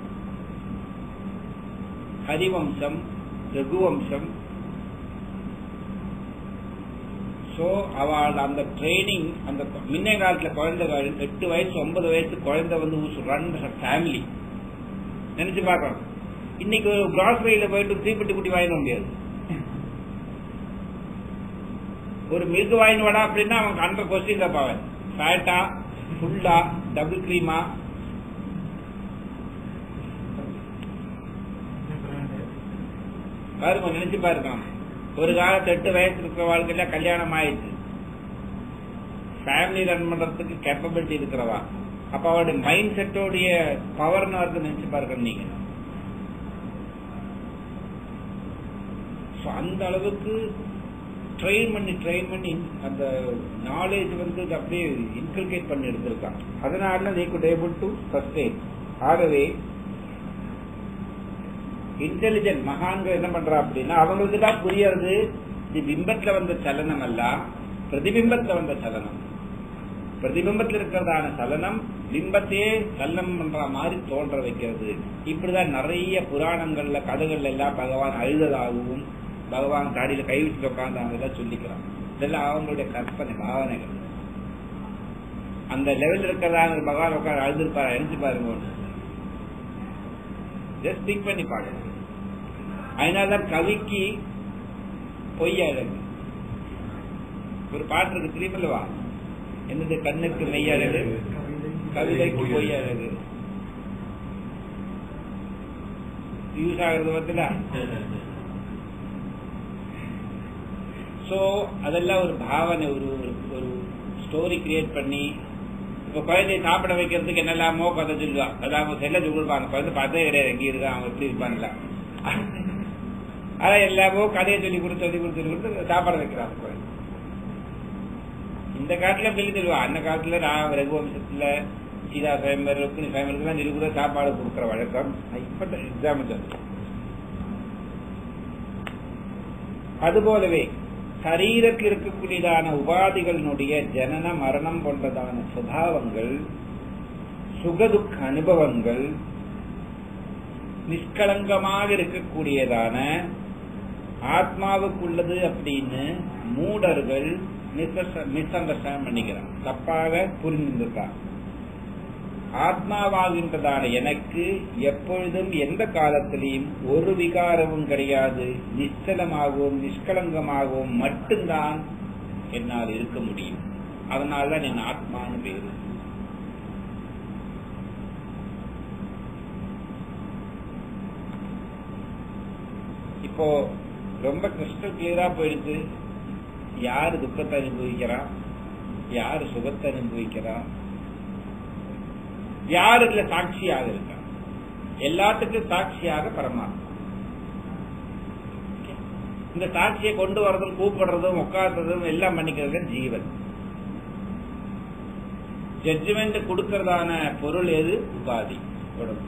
ஹரிவம்சம் ரகுவம்சம் சோ அவள் அந்த ட்ரைனிங் அந்த முன்ன காலத்துல குழந்தைகள் எட்டு வயசு ஒன்பது வயசு குழந்தை வந்து ரன் ஃபேமிலி நினைச்சு பார்க்கணும் இன்னைக்கு ஒரு கிராசரியில போயிட்டு தீப்பெட்டி குட்டி வாங்கிட முடியாது ஒரு மில்க் வாங்கி வாடா அப்படின்னா அவன் ஹண்ட்ரட் கொஸ்டின் கேட்பாவன் ஃபேட்டா ஃபுல்லா டபுள் கிரீமா பாருங்க நினைச்சு பாருங்க ஒரு காலத்து எட்டு வயசு இருக்கிற வாழ்க்கையில கல்யாணம் ஆயிடுச்சு ஃபேமிலி ரன் பண்றதுக்கு கேப்பபிலிட்டி இருக்கிறவா அப்ப அவருடைய மைண்ட் செட்டோடைய பவர்னு வருது நினைச்சு பாருங்க நீங்க So, அந்த அளவுக்கு ட்ரெயின் பண்ணி ட்ரெயின் பண்ணி அந்த நாலேஜ் வந்து அப்படியே இன்கல்கேட் பண்ணி எடுத்திருக்காங்க அதனால they could able to sustain ஆகவே இன்டெலிஜென்ட் மகான்கள் என்ன பண்றா அப்படின்னா அவங்களுக்கு தான் புரியறது இது பிம்பத்துல வந்த சலனம் அல்ல பிரதிபிம்பத்துல வந்த சலனம் பிரதிபிம்பத்தில் இருக்கிறதான சலனம் பிம்பத்தையே சலனம் பண்ற மாதிரி தோன்ற வைக்கிறது இப்படிதான் நிறைய புராணங்கள்ல கதைகள்ல எல்லாம் பகவான் அழுததாகவும் பகவான் தாடியில கை வச்சு உட்கார்ந்தாங்க சொல்லிக்கிறான் இதெல்லாம் அவங்களுடைய கற்பனை பாவனைகள் அந்த லெவல் இருக்கிறதான ஒரு பகவான் உட்கார அழுதுருப்பாரு எழுந்து பாருங்க ஜஸ்ட் திங்க் பண்ணி பாருங்க அதனாலதான் கவிக்கு பொய் அழகு ஒரு பாட்டு இருக்கு திரும்பலவா என்னது கண்ணுக்கு மெய் அழகு கவிதைக்கு பொய் அழகு யூஸ் ஆகுறது பத்தில சோ அதெல்லாம் ஒரு பாவனை ஒரு ஒரு- ஒரு ஸ்டோரி கிரியேட் பண்ணி இப்ப குழந்தைய சாப்பிட வைக்கிறதுக்கு என்னெல்லாமோ கதை சொல்லுவா அதான் அவங்க செல்ல சொல்லுவாங்க குழந்தை பார்த்தே கிடையாது எங்க இருக்கான் அவன் எப்படி இருப்பான்ல அதான் எல்லாமோ கதையை சொல்லி கொடுத்து சொல்லி கொடுத்து சொல்லி கொடுத்து சாப்பாடு வைக்கிறான் குழந்தை இந்த காலத்துல சொல்லி சொல்லுவா அந்த காலத்துல நான் ரகுவம்சத்துல சீதா சுயம்பர் ருக்மிணி சுயம்பருக்குலாம் சொல்லி கூட சாப்பாடு கொடுக்குற வழக்கம் இப்ப எக்ஸாம்பிள் அதுபோலவே சரீரத்தில் இருக்கக்கூடியதான உபாதிகளினுடைய ஜனன மரணம் போன்றதான சுபாவங்கள் சுகதுக்க அனுபவங்கள் நிஷ்களங்கமாக இருக்கக்கூடியதான ஆத்மாவுக்குள்ளது அப்படின்னு மூடர்கள் மிஸ் அண்டர்ஸ்டாண்ட் பண்ணிக்கிறான் தப்பாக புரிந்திருக்கான் ஆத்மாவாகின்றதான எனக்கு எப்பொழுதும் எந்த காலத்திலையும் ஒரு விகாரமும் கிடையாது நிச்சலமாகவும் நிஷ்கலங்கமாகவும் மட்டும்தான் என்னால் இருக்க முடியும் அதனாலதான் என் ஆத்மான்னு பேரு இப்போ ரொம்ப கிறிஸ்டல் கிளியரா போயிடுச்சு யாரு துக்கத்தை அனுபவிக்கிறா யாரு சுகத்தை அனுபவிக்கிறா யார் இதுல சாட்சியாக இருக்கா எல்லாத்துக்கும் சாட்சியாக பரமாத்மா இந்த சாட்சியை கொண்டு வர்றதும் கூப்பிடுறதும் உட்கார்றதும் எல்லாம் பண்ணிக்கிறது ஜீவன் ஜட்ஜ்மெண்ட் கொடுக்கறதான பொருள் எது உபாதி உடம்பு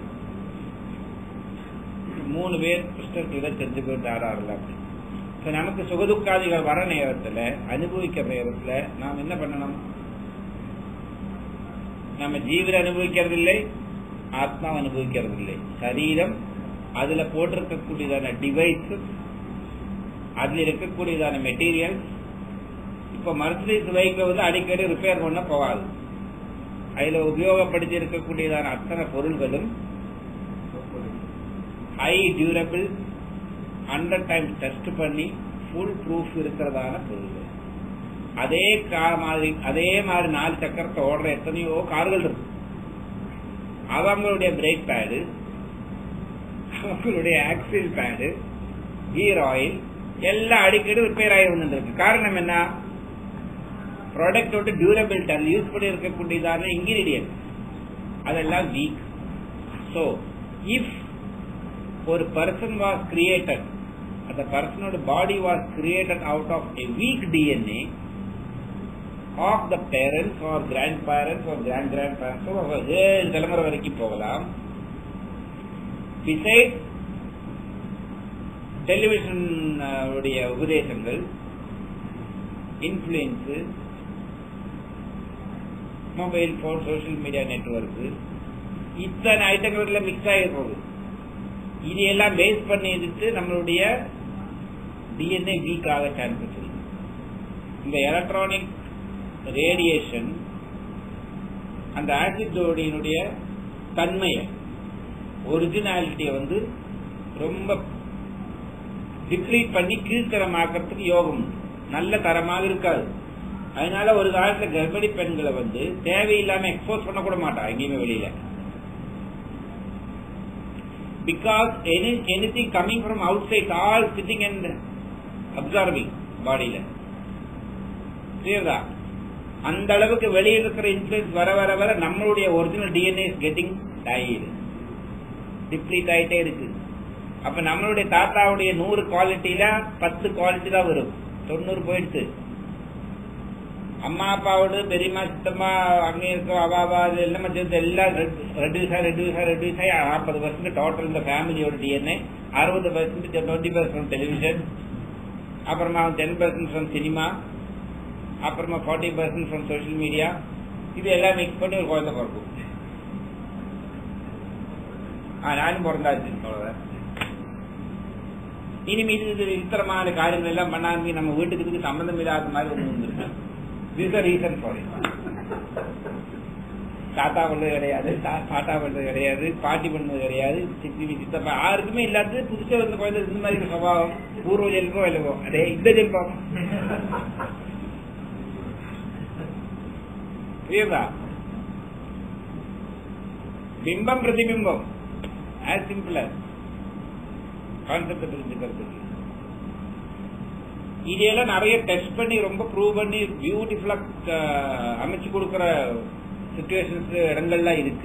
மூணு பேர் கிருஷ்ணத்துல தெரிஞ்சு போயிட்டு ஆறாறுல அப்படி இப்ப நமக்கு சுகதுக்காதிகள் வர நேரத்துல அனுபவிக்கிற நேரத்துல நாம் என்ன பண்ணணும் நம்ம ஜீவனை அனுபவிக்கிறது இல்லை ஆத்மா அனுபவிக்கிறது இல்லை சரீரம் அதுல போட்டிருக்கக்கூடியதான டிவைஸ் அதுல இருக்கக்கூடியதான மெட்டீரியல் இப்ப மர்சிடிஸ் வெஹிக்கிள் வந்து அடிக்கடி ரிப்பேர் பண்ண போகாது அதுல உபயோகப்படுத்தி இருக்கக்கூடியதான அத்தனை பொருள்களும் high durable hundred times test பண்ணி ஃபுல் ப்ரூஃப் இருக்கிறதான பொருள்கள் அதே கார் மாதிரி அதே மாதிரி நாலு சக்கரத்தை ஓடுற எத்தனையோ கார்கள் இருக்கு அவங்களுடைய பிரேக் பேடு அவங்களுடைய ஆக்சில் பேடு கீர் ஆயில் எல்லாம் அடிக்கடி ரிப்பேர் ஆகி வந்துருக்கு காரணம் என்ன ப்ராடக்டோட டியூரபிலிட்டி அது யூஸ் பண்ணி இருக்கக்கூடியதான இன்கிரீடியன்ட் அதெல்லாம் வீக் ஸோ இஃப் ஒரு பர்சன் வாஸ் கிரியேட்டட் அந்த பர்சனோட body was created out of a weak DNA of the parents or grand parents or grand grand parents ஏழு தலைமுறை வரைக்கும் போகலாம் பிசைட் டெலிவிஷன் உடைய உபதேசங்கள் influence mobile phone social media நெட்ஒர்க்கு இத்தனை ஐட்டங்கள்ல மிக்ஸ் ஆகி போகுது இது எல்லாம் பேஸ் பண்ணி எடுத்து நம்மளுடைய டிஎன்ஏ வீக் ஆக சான்சஸ் இருக்கு இந்த எலக்ட்ரானிக் ரேடியேஷன் அந்த ஆசிட் ஜோடியினுடைய தன்மையை ஒரிஜினாலிட்டியை வந்து ரொம்ப டிப்ளீட் பண்ணி கீழ்த்தரமாக்கிறதுக்கு யோகம் உண்டு. நல்ல தரமாக இருக்காது அதனால ஒரு காலத்துல கர்ப்பிணி பெண்களை வந்து தேவையில்லாம எக்ஸ்போஸ் பண்ணக்கூட மாட்டா எங்கேயுமே வெளியில because any anything coming from outside all sitting and observing பாடியில புரியுதா அந்த அளவுக்கு வெளியில் இருக்கிற இன்ஃபுளுன்ஸ் வர வர வர நம்மளுடைய original DNA getting tired deplete ஆயிட்டே இருக்கு அப்ப நம்மளுடைய தாத்தாவுடைய நூறு குவாலிட்டியில பத்து குவாலிட்டி தான் வரும் தொண்ணூறு போயிடுச்சு அம்மா அப்பாவோட பெரியம்மா சித்தம்மா அங்க இருக்க அவாவா அது எல்லாமே சேர்ந்து எல்லாம் ரெடியூஸ் ஆகி ரெடியூஸ் ஆகி ரெடியூஸ் ஆகி நாற்பது பர்சன்ட் டோட்டல் இந்த ஃபேமிலியோட டிஎன்ஏ அறுபது பர்சன்ட் டுவெண்ட்டி பர்சன்ட் டெலிவிஷன் அப்புறமா டென் பர்சன்ட் ஃப்ரம் சினிமா அப்புறமா forty percent from social media இது எல்லாம் மிக்ஸ் பண்ணி ஒரு குழந்தை பிறக்கும் ஆ நானும் பிறந்தாச்சு அவ்வளவுதான் இனிமேல் இது இத்தரமான காரியங்கள் எல்லாம் பண்ணாம நம்ம வீட்டுக்கு இதுக்கு சம்பந்தம் இல்லாத மாதிரி ஒண்ணு வந்துருக்கு திஸ் ரீசன் ஃபார் தாத்தா பண்ணது கிடையாது தா- பாட்டா பண்ணது கிடையாது பாட்டி பண்ணது கிடையாது சித்தி சித்தப்பா யாருக்குமே இல்லாதது புதுசா வந்த குழந்தை இந்த மாதிரி ஒரு சுபாவம் பூர்வ ஜென்மம் இல்லவோ அதே இந்த ஜென்மம் புரியுதா பிம்பம் பிரதிபிம்பம் ஆஸ் சிம்பிள் கான்செப்ட் புரிஞ்சுக்கிறதுக்கு இதெல்லாம் நிறைய டெஸ்ட் பண்ணி ரொம்ப ப்ரூவ் பண்ணி பியூட்டிஃபுல்லா அமைச்சு கொடுக்கிற சுச்சுவேஷன்ஸ் இடங்கள்லாம் இருக்கு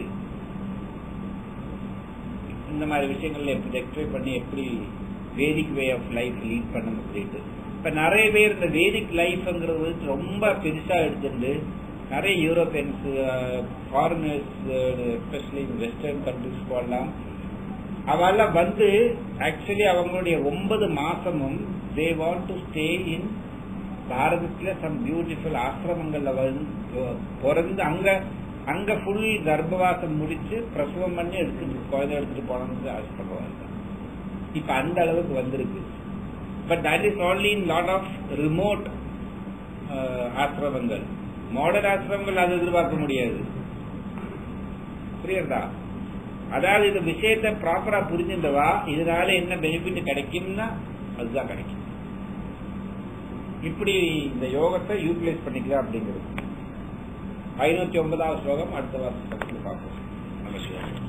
இந்த மாதிரி விஷயங்கள்ல எப்படி ரெக்டிஃபை பண்ணி எப்படி Vedic way of life lead பண்ண சொல்லிட்டு இப்ப நிறைய பேர் இந்த வேதிக் லைஃப்ங்கிறது வந்து ரொம்ப பெருசா எடுத்துட்டு நிறைய Europeans foreigners especially western countries போடலாம் அவெல்லாம் வந்து ஆக்சுவலி அவங்களுடைய ஒன்பது மாசமும் they want to stay in பாரதத்துல சம் பியூட்டிஃபுல் ஆசிரமங்கள்ல வந்து பிறந்து அங்க அங்க ஃபுல் கர்ப்பவாசம் முடிச்சு பிரசவம் பண்ணி எடுத்துட்டு குழந்தை எடுத்துட்டு போனது ஆசைப்படுவாங்க இப்ப அந்த அளவுக்கு வந்திருக்கு but that is only in lot of remote ஆசிரமங்கள் மாடர்ன் ஆசிரமங்கள் அது எதிர்பார்க்க முடியாது புரியுறதா அதாவது இந்த விஷயத்தை ப்ராப்பரா புரிஞ்சுட்டவா இதனால என்ன பெனிஃபிட் கிடைக்கும்னா அதுதான் கிடைக்கும் இப்படி இந்த யோகத்தை யூட்டிலைஸ் பண்ணிக்கலாம் அப்படிங்கிறது ஐநூத்தி ஒன்பதாவது ஸ்லோகம் அடுத்த வாரத்தில் பார்ப்போம் நமஸ்காரம்